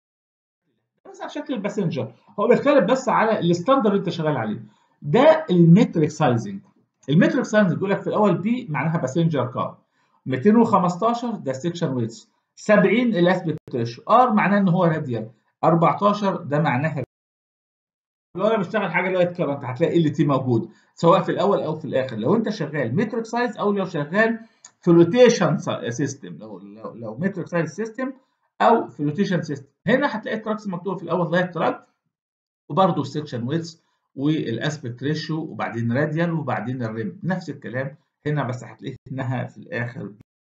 بس على شكل الباسنجر هو بيختلف بس على الستاندرد اللي انت شغال عليه ده المتريك سايزنج المتريك سايزنج بيقول لك في الاول بي معناها باسنجر كار 215 ده سكشن ويتس 70 الاسبكت ريشيو ار معناه ان هو راديال 14 ده معناها لو انا بشتغل حاجه لايت كارنت هتلاقي ال تي موجود سواء في الاول او في الاخر لو انت شغال متريك سايز او لو شغال في روتيشن سيستم لو لو, لو متريك سايز سيستم او في روتيشن سيستم هنا هتلاقي التراكس مكتوب في الاول لايت تراك وبرده السكشن ويتس والاسبكت ريشيو وبعدين راديال وبعدين الريم نفس الكلام هنا بس هتلاقي انها في الاخر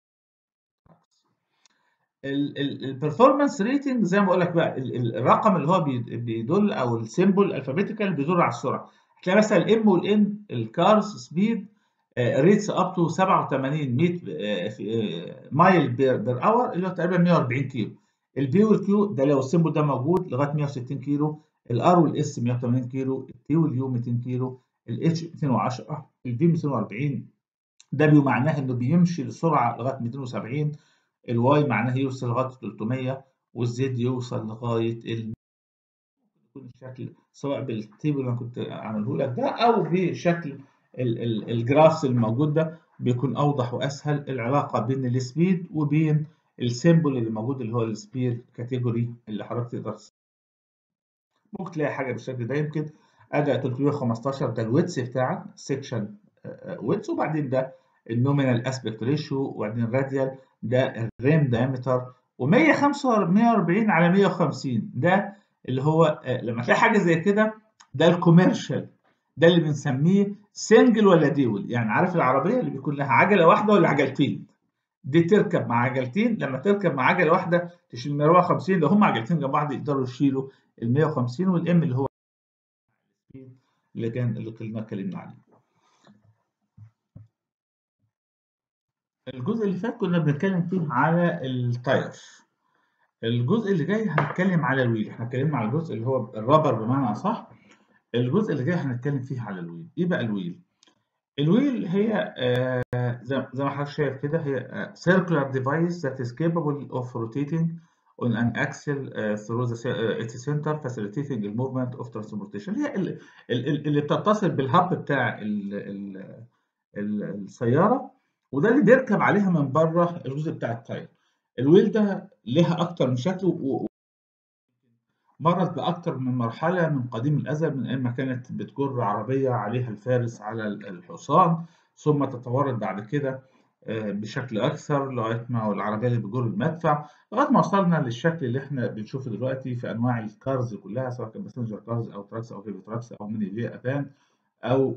البرفورمانس ريتنج زي ما بقول لك بقى الرقم اللي هو بيدل او السيمبل الفابيتيكال بيدل على السرعه هتلاقي مثلا الام والان الكارز سبيد ريتس اب تو 87 مايل بير اور اللي هو تقريبا 140 كيلو البي والكيو ده لو السيمبل ده موجود لغايه 160 كيلو الار والاس 180 كيلو التي واليو 200 كيلو الاتش 210 الفي 240 دبليو معناها انه بيمشي لسرعه لغايه 270 الواي معناه يوصل لغايه 300 والزد يوصل لغايه ال يكون الشكل سواء بالتيبل اللي انا كنت عامله لك ده او بشكل الجرافس الموجود ده بيكون اوضح واسهل العلاقه بين السبيد وبين السيمبل اللي موجود اللي هو السبيد كاتيجوري اللي حضرتك تقدر ممكن تلاقي حاجه بالشكل ده يمكن ادي 315 ده الويتس بتاعك سيكشن ويتس وبعدين ده النومينال اسبكت ريشيو وبعدين الراديال ده الريم دايمتر و145 140 على 150 ده اللي هو لما تلاقي حاجه زي كده ده الكوميرشال ده اللي بنسميه سنجل ولا ديول يعني عارف العربيه اللي بيكون لها عجله واحده ولا عجلتين دي تركب مع عجلتين لما تركب مع عجله واحده تشيل 150 لو هم عجلتين جنب بعض يقدروا يشيلوا ال 150 والام اللي هو اللي كان اللي كنا اتكلمنا عليه الجزء اللي فات كنا بنتكلم فيه على التاير الجزء اللي جاي هنتكلم على الويل احنا اتكلمنا على الجزء اللي هو الرابر بمعنى اصح الجزء اللي جاي هنتكلم فيه على الويل ايه بقى الويل الويل هي آه زي ما حضرتك شايف كده هي آه circular device that is capable of rotating on an axle uh, through the uh, its center facilitating the movement of transportation هي اللي, اللي بتتصل بالهب بتاع ال ال ال السياره وده اللي بيركب عليها من بره الجزء بتاع التاير الويل ده ليها اكتر من شكل مرت بأكتر من مرحلة من قديم الأزل من أيام ما كانت بتجر عربية عليها الفارس على الحصان ثم تطورت بعد كده بشكل أكثر لغاية ما العربية اللي بتجر المدفع لغاية ما وصلنا للشكل اللي احنا بنشوفه دلوقتي في أنواع الكارز كلها سواء كان باسنجر كارز أو تراكس أو هيفي تراكس أو ميني في أفان أو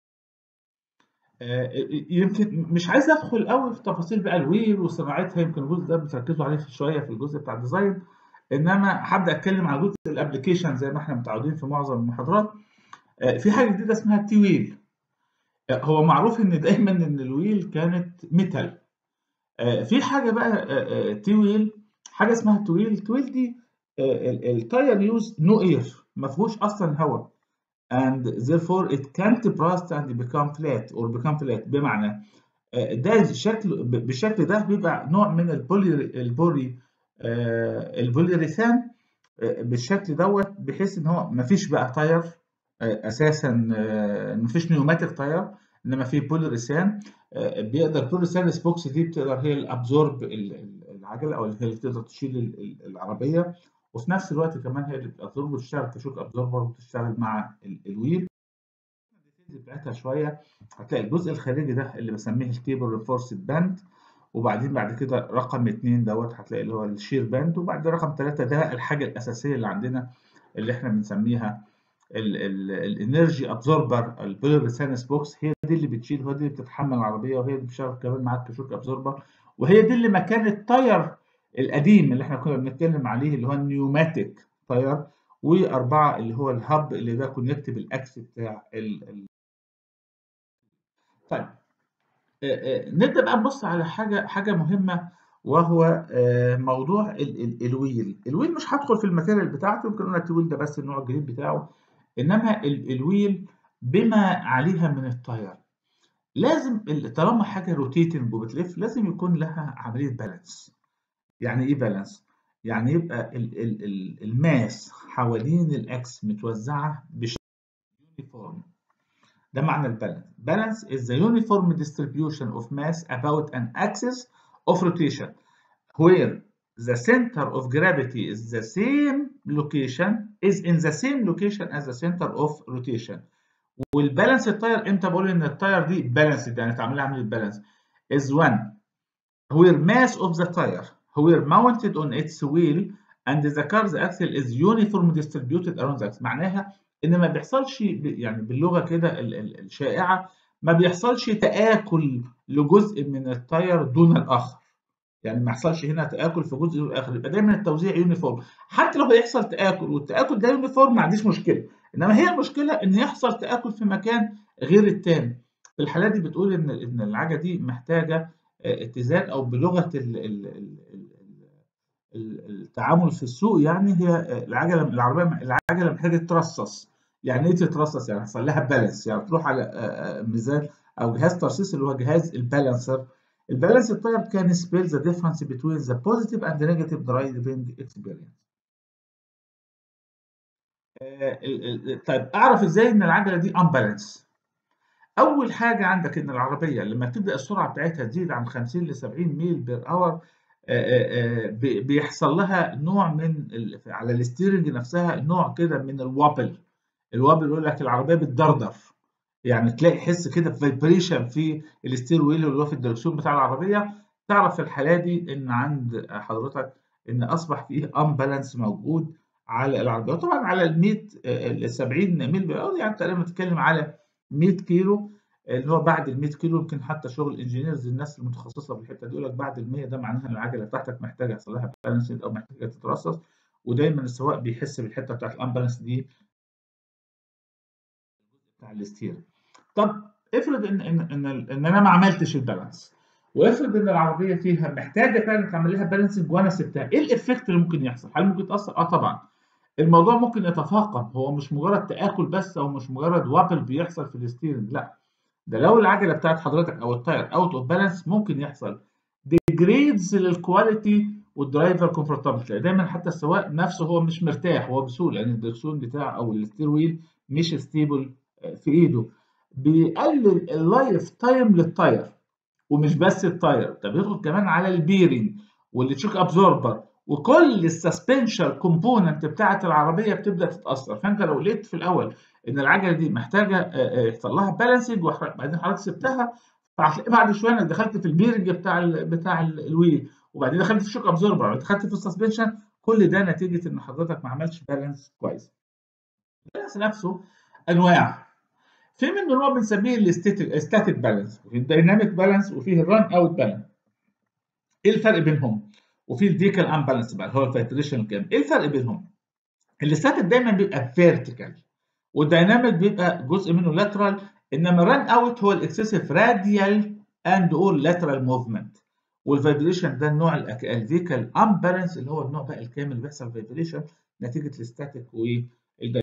يمكن مش عايز ادخل قوي في تفاصيل بقى الويل وصناعتها يمكن الجزء ده بتركزوا عليه شويه في الجزء بتاع الديزاين انما هبدا اتكلم على جزء الابلكيشن زي ما احنا متعودين في معظم المحاضرات في حاجه جديده اسمها التي ويل هو معروف ان دايما ان الويل كانت ميتال في حاجه بقى تي ويل حاجه اسمها تويل تويل دي التاير يوز نو اير ما فيهوش اصلا هواء and therefore it can't burst and become flat or become flat بمعنى ده شكل بالشكل ده بيبقى نوع من البولي البولي البوليريثان بالشكل دوت بحيث ان هو مفيش بقى تاير اساسا مفيش نيوماتيك تاير انما في بوليريثان بيقدر بوليريثان سبوكس دي بتقدر هي الابزورب العجله او هي اللي تقدر تشيل العربيه وفي نفس الوقت كمان هي اللي بتابزورب وتشتغل كشوك ابزوربر وتشتغل مع الويل بتاعتها شويه هتلاقي الجزء الخارجي ده اللي بسميه الكيبل ريفورسد باند وبعدين بعد كده رقم اتنين دوت هتلاقي اللي هو الشير باند وبعد رقم ثلاثة ده الحاجة الأساسية اللي عندنا اللي احنا بنسميها الانرجي ابزوربر البوليريثانس بوكس هي دي اللي بتشيل هو دي اللي بتتحمل العربية وهي اللي بتشتغل كمان معاك كشوك ابزوربر وهي دي اللي مكان التاير القديم اللي احنا كنا بنتكلم عليه اللي هو النيوماتيك تاير وأربعة اللي هو الهب اللي ده كونكت بالأكس بتاع ال طيب نبدا بقى نبص على حاجه حاجه مهمه وهو موضوع الويل الويل مش هدخل في الماتيريال بتاعته يمكن قلنا الويل ده بس النوع الجديد بتاعه انما الويل بما عليها من التاير لازم طالما حاجه روتيتنج وبتلف لازم يكون لها عمليه بالانس يعني ايه بالانس يعني يبقى ال ال ال الماس حوالين الاكس متوزعه بشكل يونيفورم ده معنى البالانس. Balance is the uniform distribution of mass about an axis of rotation where the center of gravity is the same location is in the same location as the center of rotation. والبالانس التاير امتى بقول ان التاير دي بالانس يعني تعمل عمليه بالانس is one where mass of the tire where mounted on its wheel and the car's axle is uniform distributed around the axis معناها ان ما بيحصلش يعني باللغه كده الشائعه ما بيحصلش تآكل لجزء من التاير دون الاخر يعني ما يحصلش هنا تآكل في جزء دون الاخر يبقى دايما التوزيع يونيفورم حتى لو هيحصل تآكل والتآكل ده يونيفورم ما عنديش مشكله انما هي المشكله ان يحصل تآكل في مكان غير التاني في الحالات دي بتقول ان ان العجله دي محتاجه اتزان او بلغه ال ال التعامل في السوق يعني هي العجله العربيه العجله محتاجه تترصص يعني ايه تترصص يعني يحصل لها بالانس يعني تروح على ميزان او جهاز ترصيص اللي هو جهاز البالانسر البالانس التاير كان سبيل ذا ديفرنس بين ذا بوزيتيف اند نيجاتيف درايفنج اكسبيرينس طيب اعرف ازاي ان العجله دي امبالانس اول حاجه عندك ان العربيه لما تبدا السرعه بتاعتها تزيد عن 50 ل 70 ميل بير اور بيحصل لها نوع من على الستيرنج نفسها نوع كده من الوابل الوابل يقول لك العربيه بتدردر يعني تلاقي حس كده فايبريشن في الستير ويل اللي هو في الدركسيون بتاع العربيه تعرف في الحاله دي ان عند حضرتك ان اصبح فيه امبالانس موجود على العربيه وطبعا على ال 100 ال 70 ميل يعني تقريبا بتتكلم على 100 كيلو اللي هو بعد ال 100 كيلو يمكن حتى شغل الانجينيرز الناس المتخصصه في الحته دي يقول لك بعد ال 100 ده معناها ان العجله بتاعتك محتاجه يحصل لها بالانس او محتاجه تترصص ودايما السواق بيحس بالحته بتاعت الامبالانس دي بتاع الستير طب افرض ان ان ان, إن انا ما عملتش البالانس وافرض ان العربيه فيها محتاجه فعلا تعمل لها بالانسنج وانا سبتها ايه الايفكت اللي ممكن يحصل؟ هل ممكن تاثر؟ اه طبعا الموضوع ممكن يتفاقم هو مش مجرد تاكل بس او مش مجرد وابل بيحصل في الستيرنج لا ده لو العجله بتاعت حضرتك او التاير اوت اوف بالانس ممكن يحصل ديجريدز للكواليتي والدرايفر كومفورتابيلتي دايما حتى السواق نفسه هو مش مرتاح هو بسهوله لان يعني الدركسيون بتاعه او الستير ويل مش ستيبل في ايده بيقلل اللايف تايم للتاير ومش بس التاير ده بيدخل كمان على البيرنج والتشوك ابزوربر وكل السسبنشال كومبوننت بتاعه العربيه بتبدا تتاثر فانت لو لقيت في الاول ان العجله دي محتاجه يحصل لها بالانسنج وبعدين حضرتك سبتها فهتلاقي بعد شويه انك دخلت في البيرنج بتاع ال بتاع الويل وبعدين دخلت في الشوك ابزوربر دخلت في السسبنشن كل ده نتيجه ان حضرتك ما عملتش بالانس كويس. البالانس نفسه انواع في منه نوع بنسميه الاستاتيك بالانس وفي الدايناميك بالانس وفيه الران اوت بالانس. ايه الفرق بينهم؟ وفي الفيكال امبالانس بقى هو الفايتريشن كام؟ ايه الفرق بينهم؟ الاستاتيك دايما بيبقى فيرتيكال والدايناميك بيبقى جزء منه لاترال انما ران اوت هو الاكسسيف راديال اند اور لاترال موفمنت والفايبريشن ده النوع الفيكال امبالانس اللي هو النوع بقى الكامل اللي بيحصل فايبريشن نتيجه الاستاتيك والدايناميك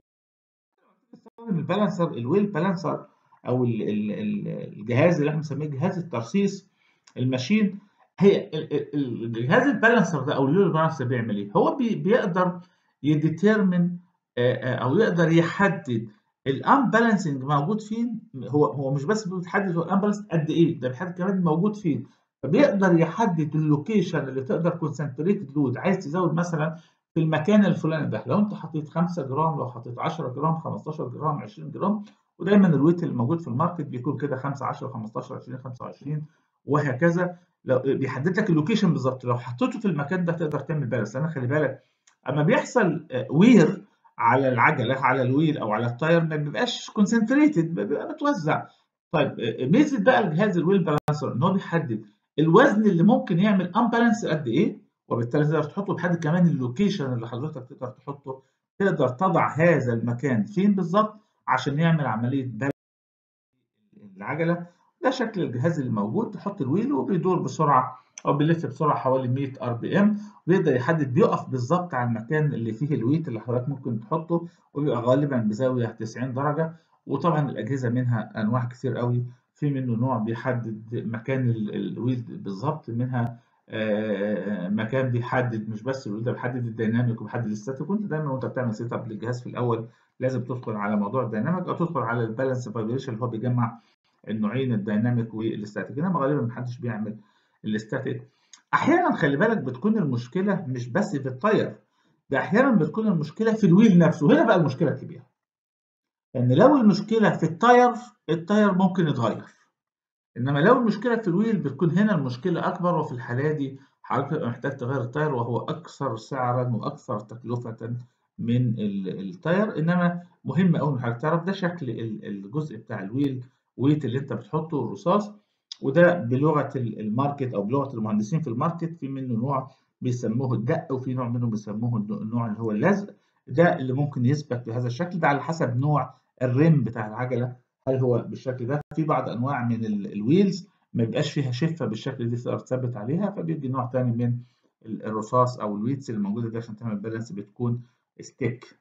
البالانسر الويل بالانسر او ال ال ال الجهاز اللي احنا بنسميه جهاز الترصيص الماشين هي الجهاز البالانسر ده او الويل بالانسر بيعمل ايه؟ هو بي بيقدر يديترمن او يقدر يحدد الامبالانسنج موجود فين هو هو مش بس بيحدد هو الامبالانس قد ايه ده بيحدد كمان موجود فين فبيقدر يحدد اللوكيشن اللي تقدر كونسنتريتد لود عايز تزود مثلا في المكان الفلاني ده لو انت حطيت 5 جرام لو حطيت 10 جرام 15 جرام 20 جرام ودايما الويت اللي موجود في الماركت بيكون كده 5 10 15 20 25 وهكذا لو بيحدد لك اللوكيشن بالظبط لو حطيته في المكان ده تقدر تعمل بالانس انا خلي بالك اما بيحصل وير على العجله على الويل او على التاير ما بيبقاش كونسنتريتد بيبقى متوزع طيب ميزه بقى الجهاز الويل بالانسر ان هو بيحدد الوزن اللي ممكن يعمل امبالانس قد ايه وبالتالي تقدر تحطه بيحدد كمان اللوكيشن اللي حضرتك تقدر تحطه تقدر تضع هذا المكان فين بالظبط عشان يعمل عمليه بالانس العجله ده شكل الجهاز اللي موجود تحط الويل وبيدور بسرعه او بيلف بسرعه حوالي 100 ار بي ام ويقدر يحدد بيقف بالظبط على المكان اللي فيه الويت اللي حضرتك ممكن تحطه وبيبقى غالبا بزاويه 90 درجه وطبعا الاجهزه منها انواع كتير قوي في منه نوع بيحدد مكان الويل بالظبط منها مكان بيحدد مش بس الويل ده بيحدد الديناميك وبيحدد الستاتيك وانت دايما وانت بتعمل سيت اب للجهاز في الاول لازم تدخل على موضوع الديناميك او تدخل على البالانس فايبريشن اللي هو بيجمع النوعين الديناميك والاستاتيك انما غالبا محدش بيعمل الاستاتيك احيانا خلي بالك بتكون المشكله مش بس في التاير ده احيانا بتكون المشكله في الويل نفسه هنا بقى المشكله الكبيره ان لو المشكله في التاير التاير ممكن يتغير انما لو المشكله في الويل بتكون هنا المشكله اكبر وفي الحاله دي حضرتك محتاج تغير التاير وهو اكثر سعرا واكثر تكلفه من التاير انما مهم قوي ان حضرتك تعرف ده شكل الجزء بتاع الويل ويت اللي انت بتحطه الرصاص وده بلغه الماركت او بلغه المهندسين في الماركت في منه نوع بيسموه الدق وفي نوع منهم بيسموه النوع اللي هو اللزق ده اللي ممكن يثبت بهذا الشكل ده على حسب نوع الريم بتاع العجله هل هو بالشكل ده في بعض انواع من الويلز ما بيبقاش فيها شفه بالشكل دي تقدر تثبت عليها فبيدي نوع تاني من الرصاص او الويتس اللي موجوده دي عشان تعمل بالانس بتكون ستيك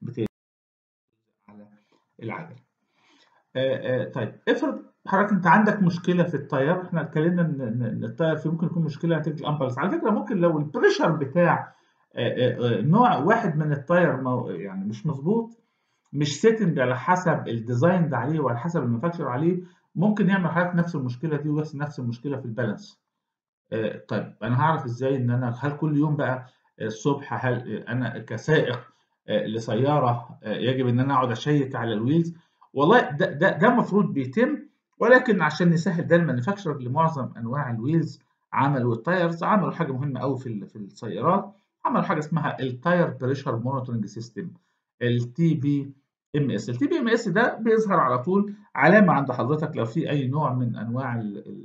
على العجله. آآ آآ طيب افرض حضرتك انت عندك مشكله في التاير احنا اتكلمنا ان التاير فيه ممكن يكون مشكله نتيجه الامبلس على فكره ممكن لو البريشر بتاع آآ نوع واحد من التاير يعني مش مظبوط مش سيتنج على حسب الديزاين ده عليه وعلى حسب المانفاكتشر عليه ممكن يعمل حضرتك نفس المشكله دي ويحصل نفس المشكله في البالانس طيب انا هعرف ازاي ان انا هل كل يوم بقى الصبح هل انا كسائق لسياره يجب ان انا اقعد اشيك على الويلز والله ده ده ده المفروض بيتم ولكن عشان نسهل ده المانيفاكتشر لمعظم انواع الويلز عملوا التايرز عملوا حاجه مهمه قوي في في السيارات عملوا حاجه اسمها التاير بريشر مونيتورنج سيستم التي بي ام اس التي بي ام اس ده بيظهر على طول علامه عند حضرتك لو في اي نوع من انواع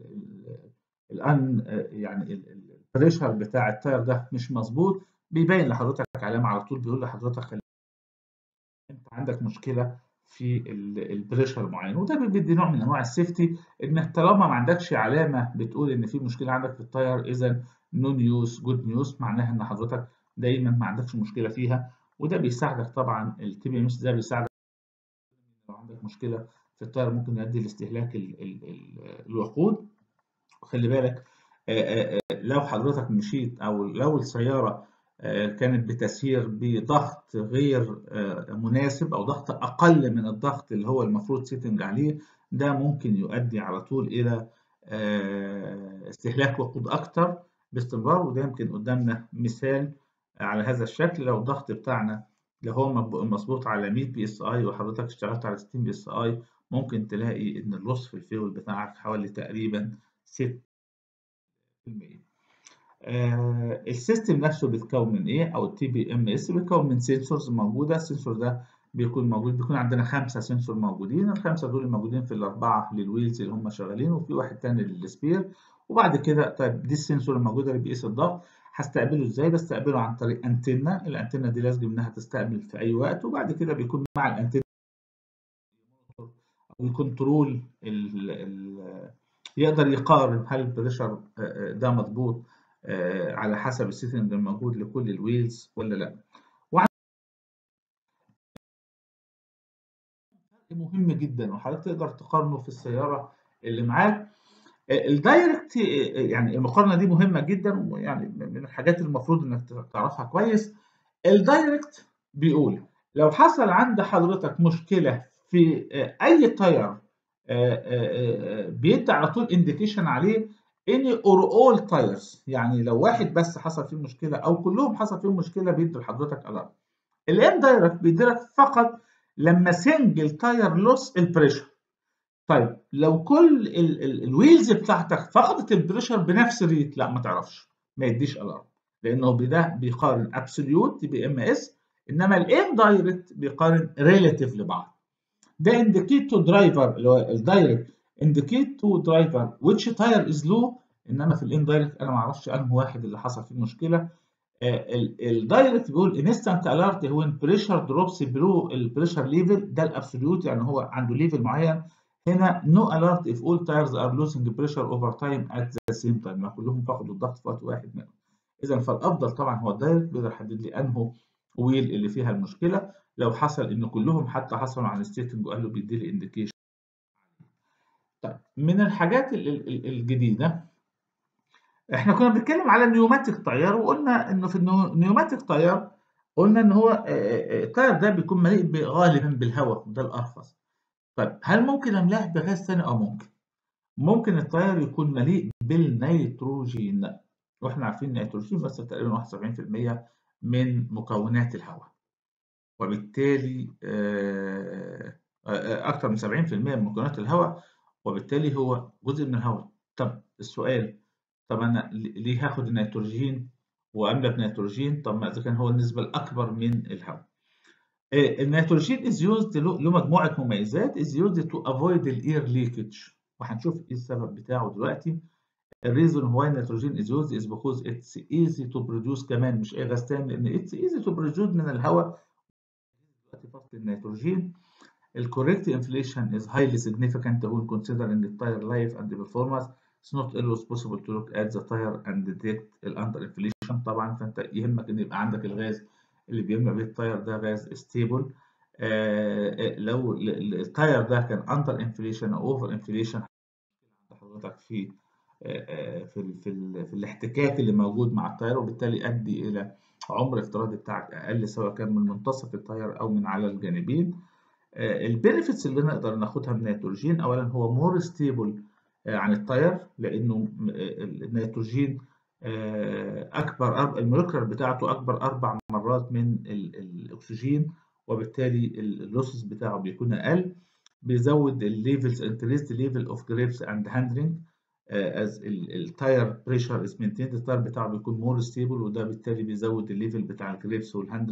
الان يعني البريشر بتاع التاير ده مش مظبوط بيبين لحضرتك علامه على طول بيقول لحضرتك خلي انت عندك مشكله في البريشر معين وده بيدي نوع من انواع السيفتي انك طالما ما عندكش علامه بتقول ان في مشكله عندك في التاير اذا نو نيوز جود نيوز معناها ان حضرتك دايما ما عندكش مشكله فيها وده بيساعدك طبعا التي بي ام اس ده بيساعدك لو عندك مشكله في التاير ممكن يؤدي لاستهلاك ال ال ال الوقود خلي بالك لو حضرتك مشيت او لو السياره كانت بتسير بضغط غير مناسب او ضغط اقل من الضغط اللي هو المفروض سيتنج عليه ده ممكن يؤدي على طول الى استهلاك وقود اكتر باستمرار وده يمكن قدامنا مثال على هذا الشكل لو الضغط بتاعنا لو هو مظبوط على 100 بي اس اي وحضرتك اشتغلت على 60 بي اس اي ممكن تلاقي ان اللص في الفيول بتاعك حوالي تقريبا 6% آه السيستم نفسه بيتكون من ايه او التي بي ام اس بيتكون من سنسورز موجوده السنسور ده بيكون موجود بيكون عندنا خمسه سنسور موجودين الخمسه دول موجودين في الاربعه للويلز اللي هم شغالين وفي واحد تاني للسبير وبعد كده طيب دي السنسور الموجوده اللي بيقيس الضغط هستقبله ازاي بستقبله عن طريق انتنه الانتنه دي لازم انها تستقبل في اي وقت وبعد كده بيكون مع الانتنه ويكنترول ال ال يقدر يقارن هل البريشر ده مظبوط على حسب السيتنج الموجود لكل الويلز ولا لا مهم جدا وحضرتك تقدر تقارنه في السياره اللي معاك الدايركت يعني المقارنه دي مهمه جدا ويعني من الحاجات المفروض انك تعرفها كويس الدايركت بيقول لو حصل عند حضرتك مشكله في اي تاير بيدي على طول انديكيشن عليه ان اور اول تايرز يعني لو واحد بس حصل فيه مشكله او كلهم حصل فيهم مشكله بيدي لحضرتك الارم الان دايركت بيدي لك فقط لما سنجل تاير لوس البريشر طيب لو كل الويلز بتاعتك فقدت البريشر بنفس الريت لا ما تعرفش ما يديش الارم لانه بده بيقارن ابسوليوت بي ام اس انما الان دايركت بيقارن ريلاتيف لبعض ده انديكيت تو درايفر اللي هو الدايركت انديكيت تو درايفر which تاير از لو انما في الان دايركت انا ما اعرفش انه واحد اللي حصل فيه مشكله الدايركت بيقول انستنت الارت وين بريشر دروبس بلو البريشر ليفل ده الابسوليوت يعني هو عنده ليفل معين هنا نو الارت if all tires are losing pressure over time at the same time ما كلهم فقدوا الضغط في وقت واحد منهم اذا فالافضل طبعا هو الدايركت بيقدر يحدد لي انه ويل اللي فيها المشكله لو حصل ان كلهم حتى حصلوا على ستيتنج وقال له بيدي لي انديكيشن طيب من الحاجات الجديده احنا كنا بنتكلم على النيوماتيك تاير وقلنا انه في النيوماتيك تاير قلنا ان هو التاير ده بيكون مليء غالبا بالهواء ده الارخص طيب هل ممكن املاه بغاز ثاني اه ممكن ممكن التاير يكون مليء بالنيتروجين واحنا عارفين النيتروجين بس تقريبا 71% من مكونات الهواء وبالتالي اكثر من 70% من مكونات الهواء وبالتالي هو جزء من الهواء طب السؤال طب انا ليه هاخد النيتروجين واملى بنيتروجين طب ما اذا كان هو النسبه الاكبر من الهواء النيتروجين از يوزد له مجموعه مميزات از يوزد تو افويد الاير ليكج وهنشوف ايه السبب بتاعه دلوقتي الريزون هو النيتروجين از يوزد از بيكوز اتس ايزي تو بروديوس كمان مش اي غاز تاني لان اتس ايزي تو بروديوس من الهواء دلوقتي فقط النيتروجين الكوريكت انفليشن از هايلي significant when considering the tire life and the performance it's not always possible to look at the tire and detect الاندر انفليشن طبعا فانت يهمك ان يبقى عندك الغاز اللي بيملى بيه التاير ده غاز ستيبل آه لو التاير ده كان اندر انفليشن او اوفر انفليشن حضرتك في آه في ال في, ال في الاحتكاك اللي موجود مع التاير وبالتالي يؤدي الى عمر افتراضي بتاعك اقل سواء كان من منتصف التاير او من على الجانبين آه البينيفيتس اللي نقدر ناخدها من النيتروجين اولا هو مور ستيبل عن التاير لانه النيتروجين اكبر المولكيولر بتاعته اكبر اربع مرات من الاكسجين وبالتالي اللوسز بتاعه بيكون اقل بيزود الليفلز انكريز ليفل اوف جريبس اند هاندلنج از التاير بريشر از مينتيند التاير بتاعه بيكون مور ستيبل وده بالتالي بيزود الليفل بتاع الجريبس والهاندلنج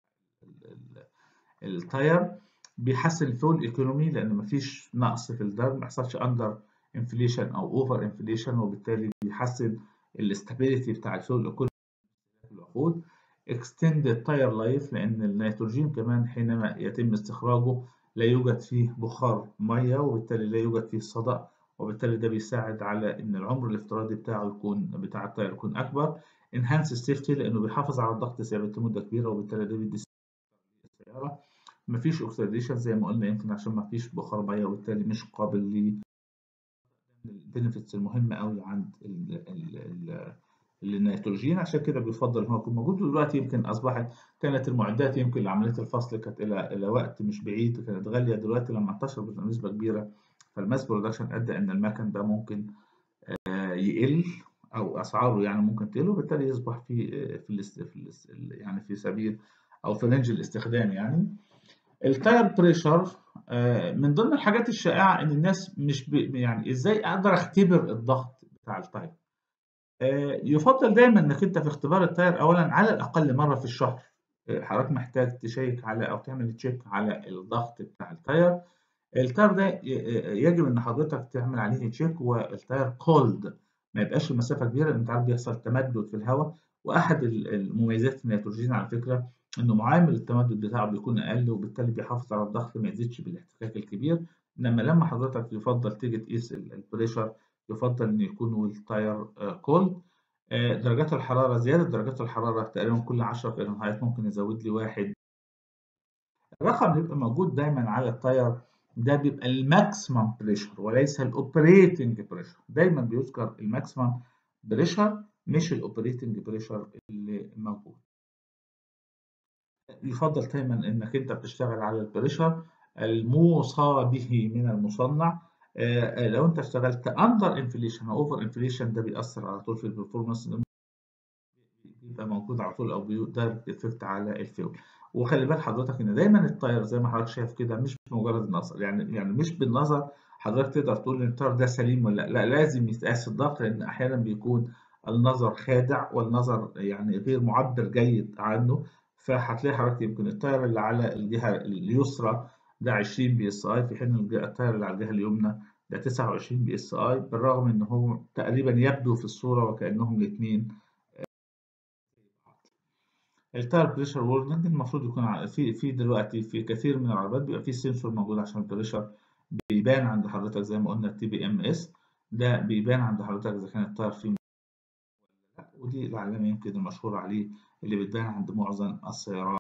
التاير بيحسن الفول ايكونومي لان مفيش نقص في الدرب ما يحصلش اندر انفليشن او اوفر انفليشن وبالتالي بيحسن الاستابيليتي بتاع الفيول ايكونومي في الوقود extended tire life لأن النيتروجين كمان حينما يتم استخراجه لا يوجد فيه بخار مية وبالتالي لا يوجد فيه صدأ وبالتالي ده بيساعد على إن العمر الافتراضي بتاعه يكون بتاع التاير يكون أكبر enhance safety لأنه بيحافظ على الضغط ثابت لمدة كبيرة وبالتالي ده بيدي السيارة مفيش اوكسيديشن زي ما قلنا يمكن عشان مفيش بخار مية وبالتالي مش قابل ل البنفيتس المهمة قوي عند ال ال ال النيتروجين عشان كده بيفضل هو يكون موجود ودلوقتي يمكن اصبحت كانت المعدات يمكن لعمليه الفصل كانت الى الى وقت مش بعيد كانت غاليه دلوقتي لما انتشر بنسبه كبيره فالماس برودكشن ادى ان المكن ده ممكن يقل او اسعاره يعني ممكن تقل وبالتالي يصبح في في الاست في الاست يعني في سبيل او في رينج الاستخدام يعني التاير بريشر من ضمن الحاجات الشائعه ان الناس مش ب... يعني ازاي اقدر اختبر الضغط بتاع التاير يفضل دايما انك انت في اختبار التاير اولا على الاقل مره في الشهر حضرتك محتاج تشيك على او تعمل تشيك على الضغط بتاع التاير التاير ده يجب ان حضرتك تعمل عليه تشيك والتاير كولد ما يبقاش المسافه كبيره لان انت عارف بيحصل تمدد في الهواء واحد المميزات النيتروجين على فكره انه معامل التمدد بتاعه بيكون اقل وبالتالي بيحافظ على الضغط ما يزيدش بالاحتكاك الكبير انما لما حضرتك يفضل تيجي تقيس البريشر يفضل ان يكون التاير كولد درجات الحراره زياده درجات الحراره تقريبا كل 10 فahrenheit ممكن يزود لي واحد الرقم اللي بيبقى موجود دايما على التاير ده بيبقى الماكسيمم بريشر وليس الاوبريتنج بريشر دايما بيذكر الماكسيمم بريشر مش الاوبريتنج بريشر اللي موجود يفضل دايما انك انت بتشتغل على البريشر الموصى به من المصنع آه لو انت اشتغلت اندر انفليشن او اوفر انفليشن ده بيأثر على طول في البرفورمانس بيبقى موجود على طول او بيدايركت افكت على الفيول وخلي بال حضرتك ان دايما التاير زي ما حضرتك شايف كده مش بمجرد النظر يعني يعني مش بالنظر حضرتك تقدر تقول ان التاير ده سليم ولا لا لازم يتقاس الضغط لان احيانا بيكون النظر خادع والنظر يعني غير معبر جيد عنه فهتلاقي حضرتك يمكن التاير اللي على الجهه اليسرى ده 20 بي اس اي في حين التاير اللي على الجهه اليمنى ده 29 بي اس اي بالرغم ان هو تقريبا يبدو في الصوره وكانهم الاثنين التاير بريشر وورنينج المفروض يكون في في دلوقتي في كثير من العربيات بيبقى في سنسور موجود عشان البريشر بيبان عند حضرتك زي ما قلنا التي بي ام اس ده بيبان عند حضرتك اذا كان التاير فيه لا ودي العلامه يمكن المشهوره عليه اللي بتبان عند معظم السيارات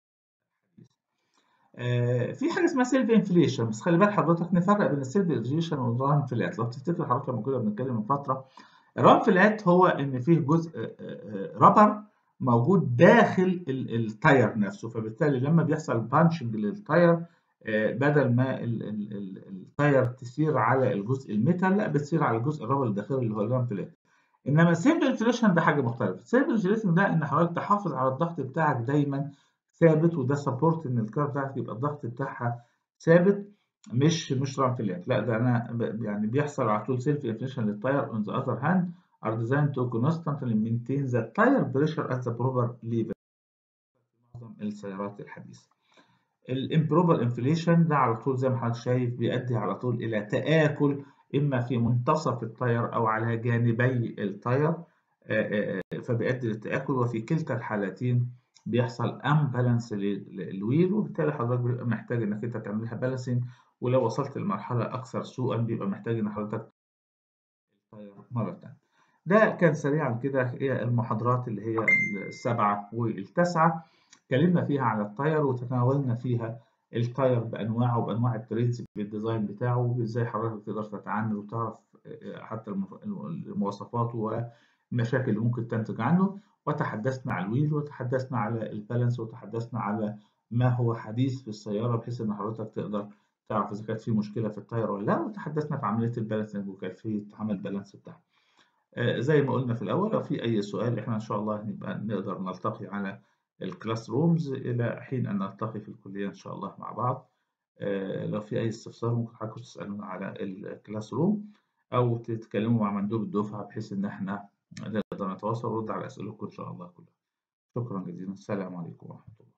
آه في حاجه اسمها سيلف انفليشن بس خلي بال حضرتك نفرق بين السيلف انفليشن والران فلات لو تفتكر حضرتك لما كنا بنتكلم من فتره الران فلات هو ان فيه جزء رابر موجود داخل التاير نفسه فبالتالي لما بيحصل بانشنج للتاير بدل ما التاير تسير على الجزء الميتال لا بتسير على الجزء الرابر الداخلي اللي هو الران فلات انما السيلف انفليشن ده حاجه مختلفه السيلف انفليشن ده ان حضرتك تحافظ على الضغط بتاعك دايما ثابت وده سبورت ان الكار بتاعتك يبقى الضغط بتاعها ثابت مش مش ران فلات لا ده انا يعني بيحصل على طول سيلف انفليشن للتاير اون ذا اذر هاند are designed to constantly maintain the tire pressure at the proper level في معظم السيارات الحديثة. الامبروبر انفليشن ده على طول زي ما حضرتك شايف بيؤدي على طول إلى تآكل إما في منتصف التاير أو على جانبي التاير فبيؤدي للتآكل وفي كلتا الحالتين بيحصل امبالانس للويل وبالتالي حضرتك بيبقى محتاج انك انت تعملها بالانسنج ولو وصلت لمرحله اكثر سوءا بيبقى محتاج ان حضرتك مره ثانيه. ده كان سريعا كده هي المحاضرات اللي هي السبعة والتسعة اتكلمنا فيها على التاير وتناولنا فيها التاير بأنواعه وبأنواع التريدز بالديزاين بتاعه وازاي حضرتك تقدر تتعامل وتعرف حتى المواصفات والمشاكل اللي ممكن تنتج عنه وتحدثنا على الويل وتحدثنا على البالانس وتحدثنا على ما هو حديث في السيارة بحيث ان حضرتك تقدر تعرف اذا كانت في مشكلة في التاير ولا لا وتحدثنا في عملية البالانسنج وكيفية عمل البالانس بتاعها. زي ما قلنا في الأول لو في أي سؤال إحنا إن شاء الله نبقى نقدر نلتقي على الكلاس رومز إلى حين أن نلتقي في الكلية إن شاء الله مع بعض لو في أي استفسار ممكن حضراتكم تسألونا على الكلاس روم أو تتكلموا مع مندوب الدفعة بحيث إن إحنا نقدر نتواصل ونرد على أسئلتكم إن شاء الله كلها شكرا جزيلا السلام عليكم ورحمة الله